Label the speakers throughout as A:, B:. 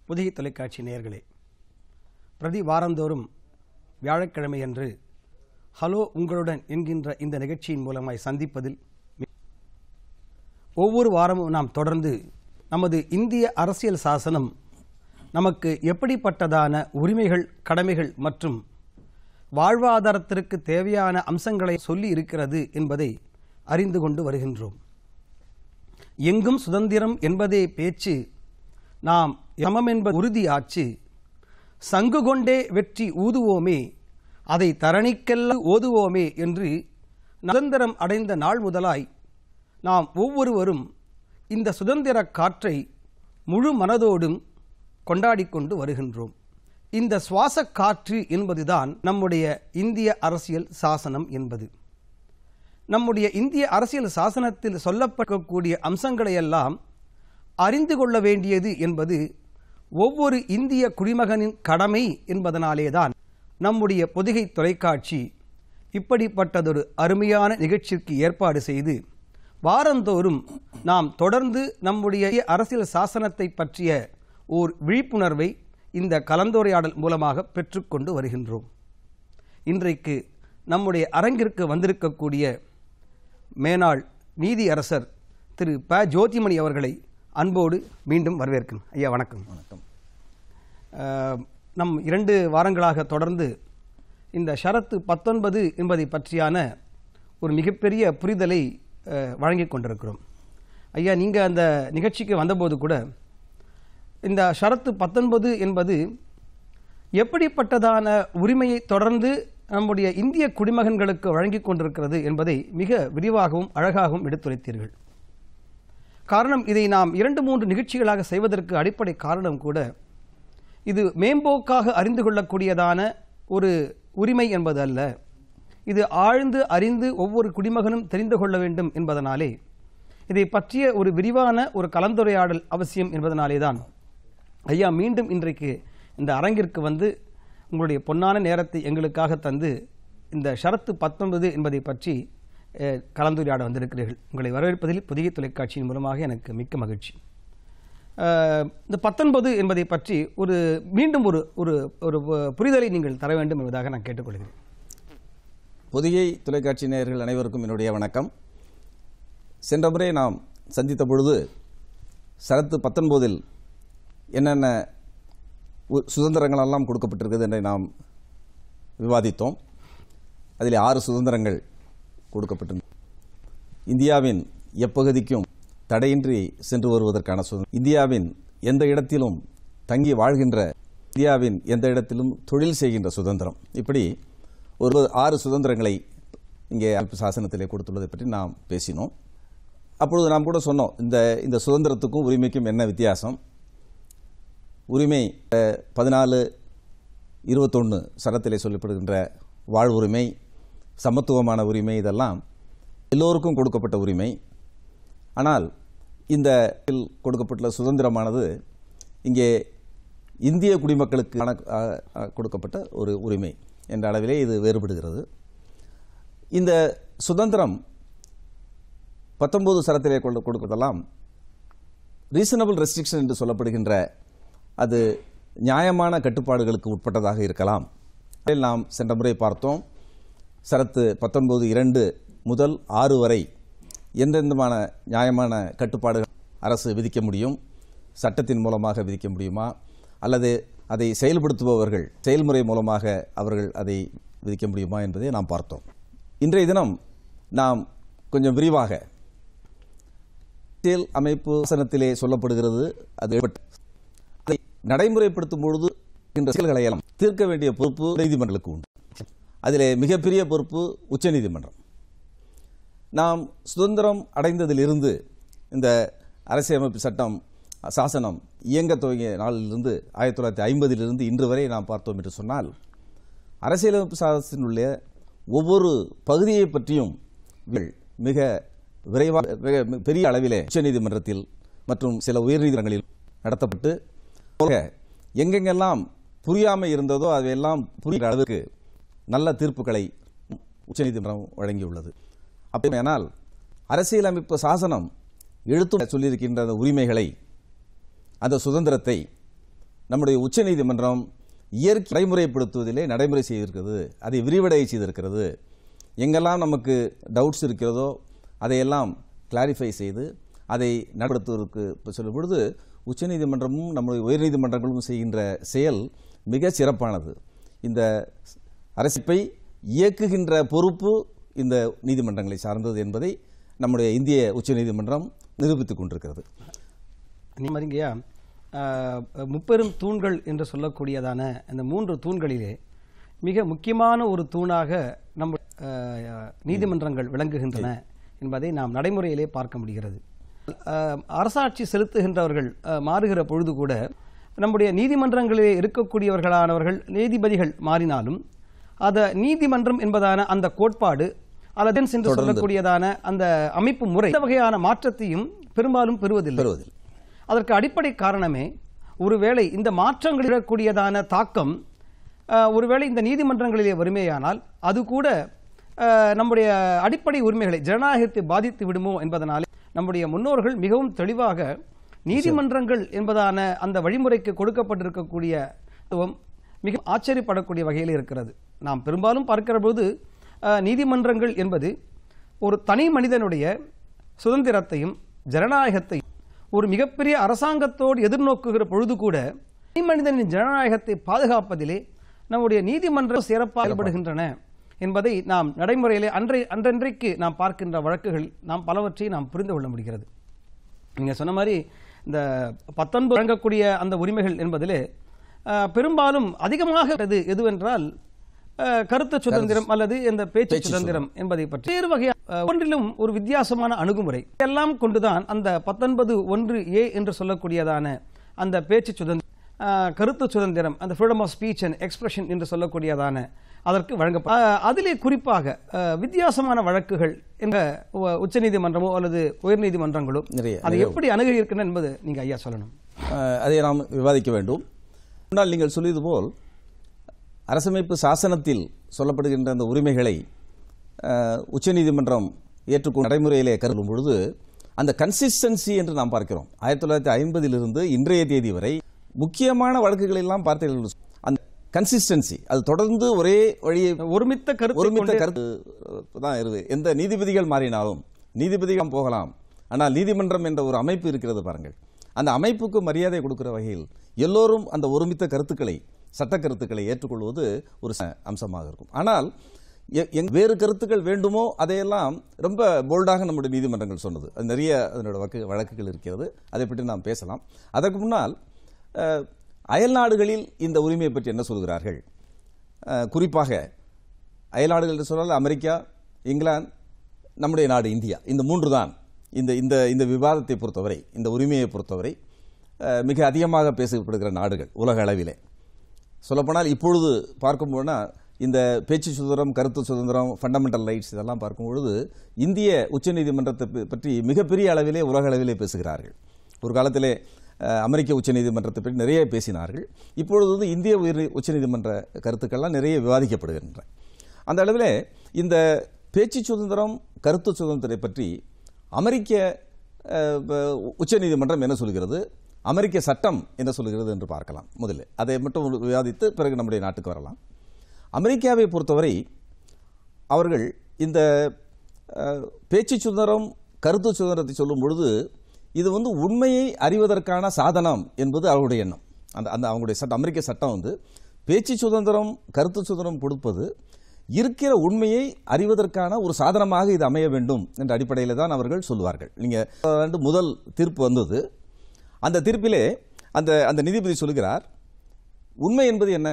A: புதிய தொலைக்காட்சி நேயர்களே பிரதி வாரந்தோறும் வியாழக்கிழமையன்று ஹலோ உங்களுடன் என்கின்ற இந்த நிகழ்ச்சியின் மூலமாய் சந்திப்பதில் மி- ஒவ்வொரு வாரமும் நாம் தொடர்ந்து நமது இந்திய அரசியல் சாசனம் நமக்கு எப்படிப்பட்டதான உரிமைகள் கடமைகள் மற்றும் வாழ்வாதாரத்திற்கு தேவையான அம்சங்களை சொல்லி இருக்கிறது என்பதை அறிந்து கொண்டு வருகின்றோம் எங்கும் சுதந்திரம் என்பதே பேச்சு நாம் சமம் என்பது உறுதியாச்சு சங்கு கொண்டே வெற்றி ஊதுவோமே அதை தரணிக்கெல்லாம் ஓதுவோமே என்று சுதந்திரம் அடைந்த நாள் முதலாய் நாம் ஒவ்வொருவரும் இந்த சுதந்திர காற்றை முழு மனதோடும் கொண்டாடிக் கொண்டு வருகின்றோம் இந்த சுவாச காற்று என்பதுதான் நம்முடைய இந்திய அரசியல் சாசனம் என்பது நம்முடைய இந்திய அரசியல் சாசனத்தில் சொல்லப்படக்கூடிய அம்சங்களையெல்லாம் அறிந்து கொள்ள வேண்டியது என்பது ஒவ்வொரு இந்திய குடிமகனின் கடமை என்பதனாலேதான் நம்முடைய பொதிகை தொலைக்காட்சி இப்படிப்பட்டதொரு அருமையான நிகழ்ச்சிக்கு ஏற்பாடு செய்து வாரந்தோறும் நாம் தொடர்ந்து நம்முடைய அரசியல் சாசனத்தை பற்றிய ஓர் விழிப்புணர்வை இந்த கலந்துரையாடல் மூலமாக பெற்றுக்கொண்டு வருகின்றோம் இன்றைக்கு நம்முடைய அரங்கிற்கு வந்திருக்கக்கூடிய மேனாள் நீதி அரசர் திரு ப ஜோதிமணி அவர்களை அன்போடு மீண்டும் வரவேற்கிறேன் ஐயா வணக்கம்
B: வணக்கம்
A: அஹ், நம் இரண்டு வாரங்களாக தொடர்ந்து இந்த ஷரத்து பத்தொன்பது என்பதை பற்றியான ஒரு மிகப்பெரிய புரிதலை அஹ், வழங்கிக் கொண்டிருக்கிறோம் ஐயா நீங்கள் அந்த நிகழ்ச்சிக்கு வந்தபோது கூட இந்த ஷரத்து பத்தொன்பது என்பது எப்படிப்பட்டதான உரிமையை தொடர்ந்து நம்முடைய இந்திய குடிமகன்களுக்கு வழங்கிக் கொண்டிருக்கிறது என்பதை மிக விரிவாகவும் அழகாகவும் எடுத்துரைத்தீர்கள் காரணம் இதை நாம் இரண்டு மூன்று நிகழ்ச்சிகளாக செய்வதற்கு அடிப்படை காரணம் கூட இது மேம்போக்காக அறிந்து கொள்ளக்கூடியதான ஒரு உரிமை என்பது அல்ல இது ஆழ்ந்து அறிந்து ஒவ்வொரு குடிமகனும் தெரிந்து கொள்ள வேண்டும் என்பதனாலே இதை பற்றிய ஒரு விரிவான ஒரு கலந்துரையாடல் அவசியம் என்பதனாலே தான் ஐயா மீண்டும் இன்றைக்கு இந்த அரங்கிற்கு வந்து உங்களுடைய பொன்னான நேரத்தை எங்களுக்காக தந்து இந்த ஷரத்து பத்தொன்பது என்பதை பற்றி அஹ், கலந்துரையாட வந்திருக்கிறீர்கள் உங்களை வரவேற்பதில் புதிய தொலைக்காட்சியின் மூலமாக எனக்கு மிக்க மகிழ்ச்சி அஹ், இந்த பத்தொன்பது என்பதை பற்றி ஒரு மீண்டும் ஒரு ஒரு ஒரு புரிதலை நீங்கள் தர வேண்டும் என்பதாக நான் கேட்டுக்கொள்கிறேன்
B: பொதிகை தொலைக்காட்சி நேயர்கள் அனைவருக்கும் என்னுடைய வணக்கம் சென்ற முறை நாம் சந்தித்த பொழுது சரத்து பத்தொன்பதில் என்னென்ன உ- சுதந்திரங்கள் எல்லாம் கொடுக்கப்பட்டிருக்கிறது என்று நாம் விவாதித்தோம் அதில் ஆறு சுதந்திரங்கள் கொடுக்கப்பட்டிருந்தன இந்தியாவின் எப்பகுதிக்கும் தடையின்றி சென்று வருவதற்கான சுதந்திரம் இந்தியாவின் எந்த இடத்திலும் தங்கி வாழ்கின்ற இந்தியாவின் எந்த இடத்திலும் தொழில் செய்கின்ற சுதந்திரம் இப்படி ஒரு ஆறு சுதந்திரங்களை இங்கே அமைப்பு சாசனத்திலே கொடுத்துள்ளதை பற்றி நாம் பேசினோம் அப்பொழுது நாம் கூட சொன்னோம் இந்த இந்த சுதந்திரத்துக்கும் உரிமைக்கும் என்ன வித்தியாசம் உரிமை பதினாலு இருபத்தொன்று சட்டத்திலே சொல்லப்படுகின்ற வாழ்வுரிமை சமத்துவமான உரிமை இதெல்லாம் எல்லோருக்கும் கொடுக்கப்பட்ட உரிமை ஆனால் இந்த இதில் கொடுக்கப்பட்டுள்ள சுதந்திரமானது இங்கே இந்திய குடிமக்களுக்கு ஆன- அ- அ- கொடுக்கப்பட்ட ஒரு உரிமை என்ற அளவிலே இது வேறுபடுகிறது இந்த சுதந்திரம் பத்தொன்பது சரத்திலே கொண்டு கொடுப்பதெல்லாம் ரீசனபிள் ரெஸ்ட்ரிக்ஷன் என்று சொல்லப்படுகின்ற அது நியாயமான கட்டுப்பாடுகளுக்கு உட்பட்டதாக இருக்கலாம் அதில் நாம் சென்ற முறை பார்த்தோம் சரத்து பத்தொன்பது இரண்டு முதல் ஆறு வரை எந்தெந்தமான நியாயமான கட்டுப்பாடுகள் அரசு விதிக்க முடியும் சட்டத்தின் மூலமாக விதிக்க முடியுமா அல்லது அதை செயல்படுத்துபவர்கள் செயல்முறை மூலமாக அவர்கள் அதை விதிக்க முடியுமா என்பதை நாம் பார்த்தோம் இன்றைய தினம் நாம் கொஞ்சம் விரிவாக அரசியல் அமைப்பு சாசனத்திலே சொல்லப்படுகிறது அது ஏற்பட்ட- அதை நடைமுறைப்படுத்தும் பொழுது இந்த சிக்கல்களை எல்லாம் தீர்க்க வேண்டிய பொறுப்பு நீதிமன்றங்களுக்கு உண்டு அதிலே மிகப்பெரிய பொறுப்பு உச்சநீதிமன்றம் நாம் சுதந்திரம் அடைந்ததிலிருந்து இந்த அரசியலமைப்பு சட்டம் சாசனம் இயங்க துவங்கிய நாளிலிருந்து ஆயிரத்தி தொள்ளாயிரத்தி ஐம்பதிலிருந்து இன்று வரை நாம் பார்த்தோம் என்று சொன்னால் அரசியலமைப்பு சாசனத்தினுள்ள ஒவ்வொரு பகுதியை பற்றியும் இவர்கள் மிக விரைவாக மிக பெரிய அளவிலே உச்சநீதிமன்றத்தில் மற்றும் சில உயர்நீதிமன்றங்களில் நடத்தப்பட்டு போக எங்கெங்கெல்லாம் புரியாமை இருந்ததோ அதையெல்லாம் புரிகிற அளவுக்கு நல்ல தீர்ப்புகளை உச்சநீதிமன்றம் வழங்கியுள்ளது அப்படியானால் அரசியலமைப்பு சாசனம் எழுத்து சொல்லியிருக்கின்ற அந்த உரிமைகளை அந்த சுதந்திரத்தை நம்முடைய உச்சநீதிமன்றம் இயற்கை நடைமுறைப்படுத்துவதிலே நடைமுறை செய்திருக்கிறது அதை விரிவடைய செய்திருக்கிறது எங்கெல்லாம் நமக்கு டவுட்ஸ் இருக்கிறதோ அதையெல்லாம் கிளாரிஃபை செய்து அதை நடைபடுத்துவதற்கு இப்போ சொல்லும் பொழுது உச்சநீதிமன்றமும் நம்முடைய உயர்நீதிமன்றங்களும் செய்கின்ற செயல் மிக சிறப்பானது இந்த அரசிப்பை இயக்குகின்ற பொறுப்பு இந்த நீதிமன்றங்களை சார்ந்தது என்பதை நம்முடைய இந்திய உச்சநீதிமன்றம் நிரூபித்துக் கொண்டிருக்கிறது
A: நீ மாதிரிங்கய்யா முப்பெரும் தூண்கள் என்று சொல்லக்கூடியதான அந்த மூன்று தூண்களிலே மிக முக்கியமான ஒரு தூணாக நம்ம அஹ், நீதிமன்றங்கள் விளங்குகின்றன என்பதை நாம் நடைமுறையிலே பார்க்க முடிகிறது அஹ், அரசாட்சி செலுத்துகின்றவர்கள் அஹ், மாறுகிற பொழுது கூட நம்முடைய நீதிமன்றங்களிலே இருக்கக்கூடியவர்களானவர்கள் நீதிபதிகள் மாறினாலும் அத நீதிமன்றம் என்பதான அந்த கோட்பாடு அல்லது என்று சொல்லக்கூடியதான அந்த அமைப்பு முறை இந்த வகையான மாற்றத்தையும் பெரும்பாலும் பெறுவதில்லை
B: பெறுவதில்லை.
A: அதற்கு அடிப்படை காரணமே ஒருவேளை இந்த மாற்றங்கள் இருக்கக்கூடியதான தாக்கம் அஹ், ஒருவேளை இந்த நீதிமன்றங்களிலே வறுமையானால் அது கூட அஹ், நம்முடைய அடிப்படை உரிமைகளை ஜனநாயகத்தை பாதித்து விடுமோ என்பதனாலே நம்முடைய முன்னோர்கள் மிகவும் தெளிவாக நீதிமன்றங்கள் என்பதான அந்த வழிமுறைக்கு கொடுக்கப்பட்டிருக்கக்கூடிய தத்துவம் மிக ஆச்சரியப்படக்கூடிய வகையில் இருக்கிறது நாம் பெரும்பாலும் பார்க்கிற போது அஹ், நீதிமன்றங்கள் என்பது ஒரு தனி மனிதனுடைய சுதந்திரத்தையும் ஜனநாயகத்தையும் ஒரு மிகப்பெரிய அரசாங்கத்தோடு எதிர்நோக்குகிற பொழுது கூட தனி மனிதனின் ஜனநாயகத்தை பாதுகாப்பதிலே நம்முடைய நீதிமன்றம் சிறப்பாக செயல்படுகின்றன என்பதை நாம் நடைமுறையிலே அன்றை அன்றன்றைக்கு நாம் பார்க்கின்ற வழக்குகளில் நாம் பலவற்றை நாம் புரிந்து கொள்ள முடிகிறது நீங்க சொன்ன மாதிரி இந்த பத்தொன்பது வழங்கக்கூடிய அந்த உரிமைகள் என்பதிலே அஹ், பெரும்பாலும் அதிகமாக உள்ளது எதுவென்றால் அஹ், கருத்து சுதந்திரம் அல்லது இந்த பேச்சு சுதந்திரம் என்பதை பற்றி வேறு வகை அஹ், ஒன்றிலும் ஒரு வித்தியாசமான அணுகுமுறை எல்லாம் கொண்டுதான் அந்த பத்தொன்பது ஒன்று ஏ என்று சொல்லக்கூடியதான அந்த பேச்சு சுதந்திரம் அஹ், கருத்து சுதந்திரம் அந்த freedom of speech and expression என்று சொல்லக்கூடியதான அதற்கு வழங்க அதிலே குறிப்பாக அஹ், வித்தியாசமான வழக்குகள் என்ற உ- உச்சநீதிமன்றமோ அல்லது உயர்நீதிமன்றங்களோ
B: நிறைய,
A: அதை எப்படி அணுகி இருக்கின்றன என்பது நீங்க ஐயா சொல்லணும்
B: அஹ், அதை நாம் விவாதிக்க வேண்டும் முன்னால் நீங்கள் சொல்லியது போல் அரசமைப்பு சாசனத்தில் சொல்லப்படுகின்ற அந்த உரிமைகளை அஹ், உச்சநீதிமன்றம் ஏற்றுக்கொண்டு நடைமுறையிலே கருதும் பொழுது அந்த கன்சிஸ்டன்சி என்று நாம் பார்க்கிறோம் ஆயிரத்தி தொள்ளாயிரத்தி ஐம்பதிலிருந்து இன்றைய தேதி வரை முக்கியமான வழக்குகள் எல்லாம் பார்த்தீர்கள் அந்த கன்சிஸ்டன்சி அது தொடர்ந்து ஒரே வழியை
A: ஒருமித்த கருத்து
B: ஒருமித்த கருத்து தான் இருக்குது எந்த நீதிபதிகள் மாறினாலும் நீதிபதிகள் போகலாம் ஆனால் நீதிமன்றம் என்ற ஒரு அமைப்பு இருக்கிறது பாருங்கள் அந்த அமைப்புக்கு மரியாதை கொடுக்கிற வகையில் எல்லோரும் அந்த ஒருமித்த கருத்துக்களை சட்ட கருத்துக்களை ஏற்றுக்கொள்வது ஒரு ச- அம்சமாக இருக்கும் ஆனால் எ- எங் வேறு கருத்துக்கள் வேண்டுமோ அதையெல்லாம் ரொம்ப போல்டாக நம்முடைய நீதிமன்றங்கள் சொன்னது அது நிறைய அதனோட வழக்கு வழக்குகள் இருக்கிறது அதை பற்றி நாம் பேசலாம் அதற்கு முன்னால் அஹ், அயல் நாடுகளில் இந்த உரிமையை பற்றி என்ன சொல்கிறார்கள் அஹ், குறிப்பாக அயல்நாடுகள் என்று சொன்னால் அமெரிக்கா இங்கிலாந்து நம்முடைய நாடு இந்தியா இந்த மூன்று தான் இந்த இந்த இந்த விவாதத்தை பொறுத்தவரை இந்த உரிமையை பொறுத்தவரை அஹ், மிக அதிகமாக பேசப்படுகிற நாடுகள் உலக அளவிலே சொல்லப்போனால் இப்பொழுது பார்க்கும்போதுனா இந்த பேச்சு சுதந்திரம் கருத்து சுதந்திரம் ஃபண்டமெண்டல் ரைட்ஸ் இதெல்லாம் பார்க்கும் பொழுது இந்திய உச்சநீதிமன்றத்தை ப- பற்றி மிகப்பெரிய அளவிலே உலக அளவிலே பேசுகிறார்கள் ஒரு காலத்திலே அஹ், அமெரிக்க உச்சநீதிமன்றத்தை பற்றி நிறைய பேசினார்கள் இப்பொழுது வந்து இந்திய உயர் உச்சநீதிமன்ற கருத்துக்கள்லாம் நிறைய விவாதிக்கப்படுகின்றன அந்த அளவிலே இந்த பேச்சு சுதந்திரம் கருத்து சுதந்திரத்தை பற்றி அமெரிக்க அஹ், ப- உச்சநீதிமன்றம் என்ன சொல்கிறது அமெரிக்க சட்டம் என்ன சொல்கிறது என்று பார்க்கலாம் முதல்ல அதை மட்டும் விவாதித்து பிறகு நம்முடைய நாட்டுக்கு வரலாம் அமெரிக்காவை பொறுத்தவரை அவர்கள் இந்த அஹ், பேச்சு சுதந்திரம் கருத்து சுதந்திரத்தை சொல்லும் பொழுது இது வந்து உண்மையை அறிவதற்கான சாதனம் என்பது அவர்களுடைய எண்ணம் அந்த அந்த அவங்களுடைய சட்டம் அமெரிக்க சட்டம் வந்து பேச்சு சுதந்திரம் கருத்து சுதந்திரம் கொடுப்பது இருக்கிற உண்மையை அறிவதற்கான ஒரு சாதனமாக இது அமைய வேண்டும் என்ற அடிப்படையில் தான் அவர்கள் சொல்வார்கள் நீங்க ஆண்டு முதல் தீர்ப்பு வந்தது அந்த தீர்ப்பிலே அந்த அந்த நீதிபதி சொல்கிறார் உண்மை என்பது என்ன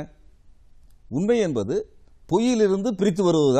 B: உண்மை என்பது பொய்யிலிருந்து பிரித்து வருவது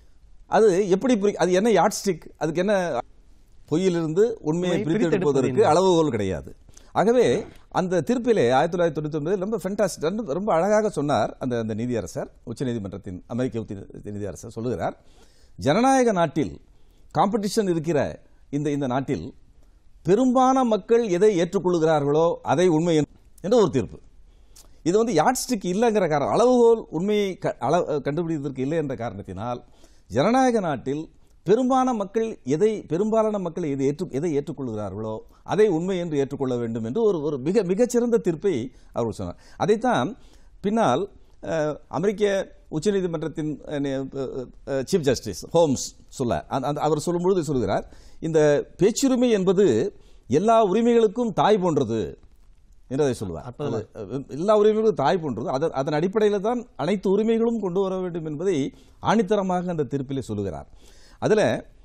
B: அது எப்படி பிரி- அது என்ன யாட் ஸ்டிக் அதுக்கு என்ன பொய்யிலிருந்து உண்மையை
A: உண்மையை
B: பிரித்து
A: பிரித்தெடுப்பது
B: எடுப்பதற்கு அளவுகோல் கிடையாது ஆகவே அந்த தீர்ப்பிலே ஆயிரத்தி தொள்ளாயிரத்தி தொண்ணூத்தி ஒன்பதில் ரொம்ப ஃபென்டாஸ்டிக் ரொம்ப ரொம்ப அழகாக சொன்னார் அந்த அந்த நீதியரசர் உச்சநீதிமன்றத்தின் அமெரிக்க உச்ச நீதியரசர் சொல்லுகிறார் ஜனநாயக நாட்டில் காம்படிஷன் இருக்கிற இந்த இந்த நாட்டில் பெரும்பான மக்கள் எதை ஏற்றுக்கொள்கிறார்களோ அதை உண்மை என்று- என்ற ஒரு தீர்ப்பு இது வந்து யாட்ஸ்டிக் இல்லைங்கிற காரணம் அளவுகோல் உண்மையை க- அள- கண்டுபிடிப்பதற்கு இல்லை என்ற காரணத்தினால் ஜனநாயக நாட்டில் பெரும்பாலான மக்கள் எதை பெரும்பாலான மக்கள் எதை ஏற்று எதை ஏற்றுக்கொள்கிறார்களோ அதை உண்மை என்று ஏற்றுக்கொள்ள வேண்டும் என்று ஒரு ஒரு மிக மிகச்சிறந்த தீர்ப்பை அவர் சொன்னார் அதைத்தான் பின்னால் அஹ், அமெரிக்க உச்சநீதிமன்றத்தின் சீஃப் ஜஸ்டிஸ் ஹோம்ஸ் சொல்ல அந்த- அந்த- அவர் சொல்லும்பொழுது சொல்கிறார் இந்த பேச்சுரிமை என்பது எல்லா உரிமைகளுக்கும் தாய் போன்றது என்று அதை சொல்லுவார் அது, அஹ், எல்லா உரிமைகளும் தாய் போன்றது அதன் அதன் அடிப்படையில் தான் அனைத்து உரிமைகளும் கொண்டு வர வேண்டும் என்பதை ஆணித்தரமாக அந்த தீர்ப்பிலே சொல்லுகிறார் அதில்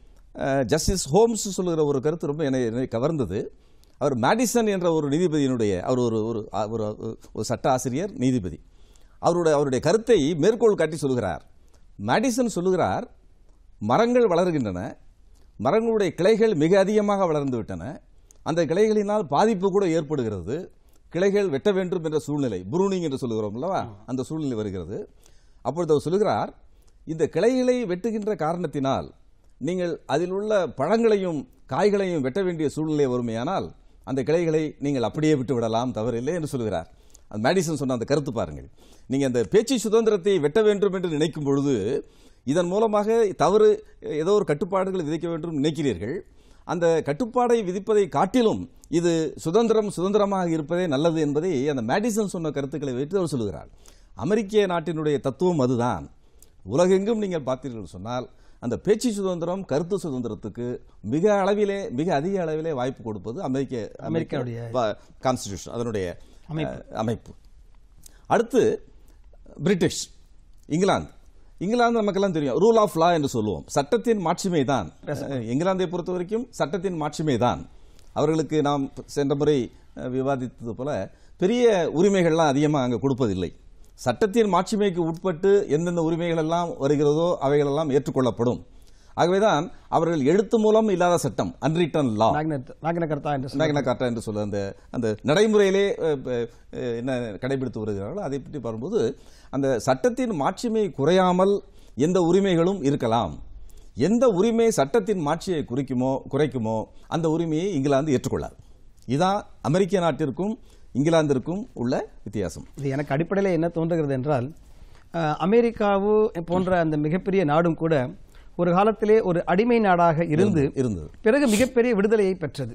B: ஜஸ்டிஸ் ஹோம்ஸ் சொல்லுகிற ஒரு கருத்து ரொம்ப என்னை என்னை கவர்ந்தது அவர் மேடிசன் என்ற ஒரு நீதிபதியினுடைய அவர் ஒரு ஒரு ஒரு ஒரு சட்ட ஆசிரியர் நீதிபதி அவருடைய அவருடைய கருத்தை மேற்கோள் காட்டி சொல்கிறார் மேடிசன் சொல்லுகிறார் மரங்கள் வளர்கின்றன மரங்களுடைய கிளைகள் மிக அதிகமாக வளர்ந்து விட்டன அந்த கிளைகளினால் பாதிப்பு கூட ஏற்படுகிறது கிளைகள் வெட்ட வேண்டும் என்ற சூழ்நிலை புரூனிங் என்று சொல்லுகிறோம் அல்லவா அந்த சூழ்நிலை வருகிறது அப்பொழுது அவர் சொல்லுகிறார் இந்த கிளைகளை வெட்டுகின்ற காரணத்தினால் நீங்கள் அதில் உள்ள பழங்களையும் காய்களையும் வெட்ட வேண்டிய சூழ்நிலை வருமையானால் அந்த கிளைகளை நீங்கள் அப்படியே விட்டு விடலாம் தவறில்லை என்று சொல்கிறார் அந்த மேடிசன் சொன்ன அந்த கருத்து பாருங்கள் நீங்க அந்த பேச்சு சுதந்திரத்தை வெட்ட வேண்டும் என்று நினைக்கும் பொழுது இதன் மூலமாக தவறு ஏதோ ஒரு கட்டுப்பாடுகளை விதிக்க வேண்டும் நினைக்கிறீர்கள் அந்த கட்டுப்பாடை விதிப்பதை காட்டிலும் இது சுதந்திரம் சுதந்திரமாக இருப்பதே நல்லது என்பதை அந்த மேடிசன் சொன்ன கருத்துக்களை வைத்து அவர் சொல்லுகிறார் அமெரிக்க நாட்டினுடைய தத்துவம் அதுதான் உலகெங்கும் நீங்கள் பார்த்தீர்கள் சொன்னால் அந்த பேச்சு சுதந்திரம் கருத்து சுதந்திரத்துக்கு மிக அளவிலே மிக அதிக அளவிலே வாய்ப்பு கொடுப்பது அமெரிக்க
A: அமெரிக்காவுடைய
B: கான்ஸ்டிடியூஷன் அதனுடைய அஹ், அமைப்பு அடுத்து பிரிட்டிஷ் இங்கிலாந்து இங்கிலாந்து நமக்கெல்லாம் தெரியும் ரூல் ஆஃப் லா என்று சொல்லுவோம் சட்டத்தின் மாட்சிமை தான் அஹ், இங்கிலாந்தை பொறுத்த வரைக்கும் சட்டத்தின் மாட்சிமை தான் அவர்களுக்கு நாம் சென்ற முறை அஹ், விவாதித்தது போல பெரிய உரிமைகள்லாம் அதிகமாக அங்கே கொடுப்பதில்லை சட்டத்தின் மாட்சிமைக்கு உட்பட்டு எந்தெந்த உரிமைகள் எல்லாம் வருகிறதோ அவைகளெல்லாம் ஏற்றுக்கொள்ளப்படும் ஆகவேதான் அவர்கள் எழுத்து மூலம் இல்லாத சட்டம் அன்ரிட்டன் லா
A: மேக்னெட் மேக்ன கர்த்தா என்று சொல்ல
B: மேக்னா கார்ட்டா என்று சொல்ல அந்த அந்த நடைமுறையிலே அஹ், அஹ், என்ன கடைபிடித்து வருகிறார்களோ அதை பற்றி வரும்போது அந்த சட்டத்தின் மாட்சிமை குறையாமல் எந்த உரிமைகளும் இருக்கலாம் எந்த உரிமை சட்டத்தின் மாட்சியை குறிக்குமோ குறைக்குமோ அந்த உரிமையை இங்கிலாந்து ஏற்றுக்கொள்ளாது இதான் அமெரிக்க நாட்டிற்கும் இங்கிலாந்திற்கும் உள்ள வித்தியாசம்
A: இது எனக்கு அடிப்படையில் என்ன தோன்றுகிறது என்றால் அஹ், அமெரிக்காவு போன்ற அந்த மிகப்பெரிய நாடும் கூட ஒரு காலத்திலே ஒரு அடிமை நாடாக இருந்து
B: இருந்தது
A: பிறகு மிகப்பெரிய விடுதலையை பெற்றது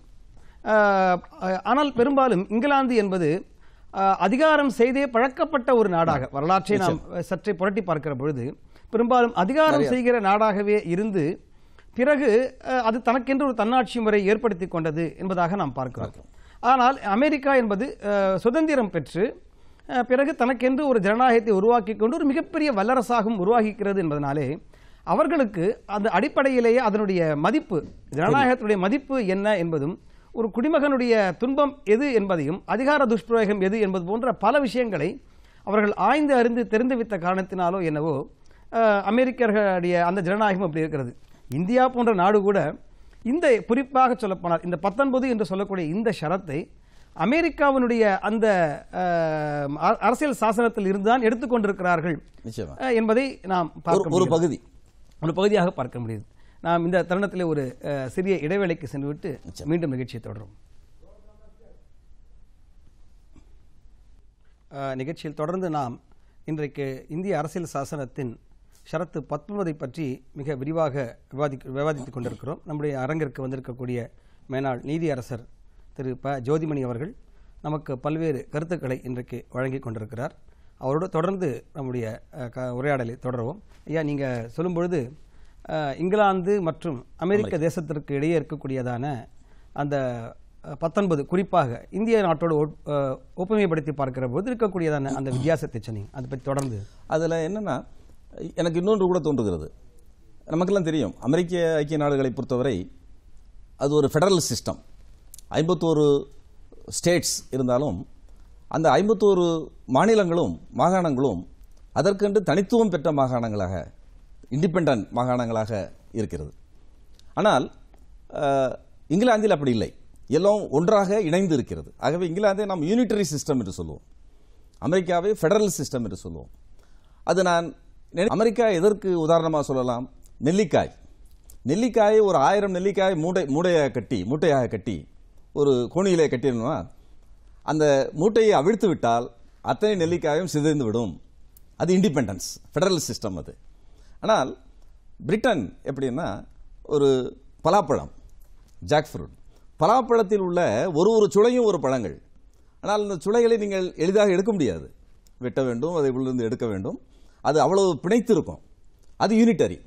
A: அஹ், அஹ், ஆனால் பெரும்பாலும் இங்கிலாந்து என்பது அஹ், அதிகாரம் செய்தே பழக்கப்பட்ட ஒரு நாடாக வரலாற்றை நாம் சற்றே புரட்டி பார்க்கிற பொழுது பெரும்பாலும் அதிகாரம் செய்கிற நாடாகவே இருந்து பிறகு அஹ், அது தனக்கென்று ஒரு தன்னாட்சி முறை ஏற்படுத்தி கொண்டது என்பதாக நாம் பார்க்கிறோம் ஆனால் அமெரிக்கா என்பது அஹ், சுதந்திரம் பெற்று அஹ், பிறகு தனக்கென்று ஒரு ஜனநாயகத்தை உருவாக்கி கொண்டு ஒரு மிகப்பெரிய வல்லரசாகவும் உருவாகிக்கிறது என்பதனாலே அவர்களுக்கு அந்த அடிப்படையிலேயே அதனுடைய மதிப்பு ஜனநாயகத்தினுடைய மதிப்பு என்ன என்பதும் ஒரு குடிமகனுடைய துன்பம் எது என்பதையும் அதிகார துஷ்பிரயோகம் எது என்பது போன்ற பல விஷயங்களை அவர்கள் ஆய்ந்து அறிந்து தெரிந்து வைத்த காரணத்தினாலோ என்னவோ அஹ், அமெரிக்கர்களுடைய அந்த ஜனநாயகம் அப்படி இருக்கிறது இந்தியா போன்ற நாடு கூட இந்த குறிப்பாக சொல்லப்போனால் இந்த பத்தொன்பது என்று சொல்லக்கூடிய இந்த ஷரத்தை அமெரிக்காவினுடைய அந்த அஹ், அ- அரசியல் சாசனத்தில் இருந்துதான் எடுத்துக்கொண்டிருக்கிறார்கள்
B: நிச்சயமா
A: அஹ், என்பதை நாம்
B: ஒரு
A: பார்க்க
B: ஒரு
A: முடிகிறது.
B: பகுதி
A: ஒரு பகுதியாக பார்க்க முடியுது நாம் இந்த தருணத்திலே ஒரு அஹ், சிறிய இடைவேளைக்கு சென்றுவிட்டு மீண்டும் நிகழ்ச்சியை தொடரும் அஹ், நிகழ்ச்சியில் தொடர்ந்து நாம் இன்றைக்கு இந்திய அரசியல் சாசனத்தின் ஷரத்து பத்தொன்பதை பற்றி மிக விரிவாக விவாதி விவாதித்துக் கொண்டிருக்கிறோம் நம்முடைய அரங்கிற்கு வந்திருக்கக்கூடிய மேனாள் நீதியரசர் திரு ப ஜோதிமணி அவர்கள் நமக்கு பல்வேறு கருத்துக்களை இன்றைக்கு வழங்கி கொண்டிருக்கிறார் அவரோடு தொடர்ந்து நம்முடைய அஹ், க- உரையாடலை தொடருவோம் ஐயா நீங்கள் சொல்லும் பொழுது அஹ், இங்கிலாந்து மற்றும் அமெரிக்க தேசத்திற்கு இடையே இருக்கக்கூடியதான அந்த அஹ், பத்தொன்பது குறிப்பாக இந்திய நாட்டோடு ஒப்- அஹ், ஒப்புமைப்படுத்தி பார்க்கிற போது இருக்கக்கூடியதான அந்த வித்தியாசத்தை சொன்னீங்க அதை பற்றி தொடர்ந்து
B: அதில் என்னன்னா எனக்கு இன்னொன்று கூட தோன்றுகிறது நமக்கெல்லாம் தெரியும் அமெரிக்க ஐக்கிய நாடுகளை பொறுத்தவரை அது ஒரு ஃபெடரல் சிஸ்டம் ஐம்பத்தோரு ஸ்டேட்ஸ் இருந்தாலும் அந்த ஐம்பத்தோரு மாநிலங்களும் மாகாணங்களும் அதற்கென்று தனித்துவம் பெற்ற மாகாணங்களாக இண்டிபெண்டன்ட் மாகாணங்களாக இருக்கிறது ஆனால் அஹ், இங்கிலாந்தில் அப்படி இல்லை எல்லாம் ஒன்றாக இணைந்து இருக்கிறது ஆகவே இங்கிலாந்தை நாம் யூனிட்டரி சிஸ்டம் என்று சொல்லுவோம் அமெரிக்காவை ஃபெடரல் சிஸ்டம் என்று சொல்லுவோம் அது நான் நினை- அமெரிக்கா எதற்கு உதாரணமாக சொல்லலாம் நெல்லிக்காய் நெல்லிக்காயை ஒரு ஆயிரம் நெல்லிக்காய் மூடை மூடையாக கட்டி மூட்டையாக கட்டி ஒரு கோணியிலே கட்டிடணும்னா அந்த மூட்டையை அவிழ்த்து விட்டால் அத்தனை நெல்லிக்காயும் சிதைந்து விடும் அது இண்டிபெண்டன்ஸ் ஃபெடரல் சிஸ்டம் அது ஆனால் பிரிட்டன் எப்படின்னா ஒரு பலாப்பழம் ஜாக் ஃப்ரூட் பலாப்பழத்தில் உள்ள ஒரு ஒரு சுளையும் ஒரு பழங்கள் ஆனால் அந்த சுளைகளை நீங்கள் எளிதாக எடுக்க முடியாது வெட்ட வேண்டும் அதை உள்ளிருந்து எடுக்க வேண்டும் அது அவ்வளவு பிணைத்திருக்கும் அது யூனிட்டரி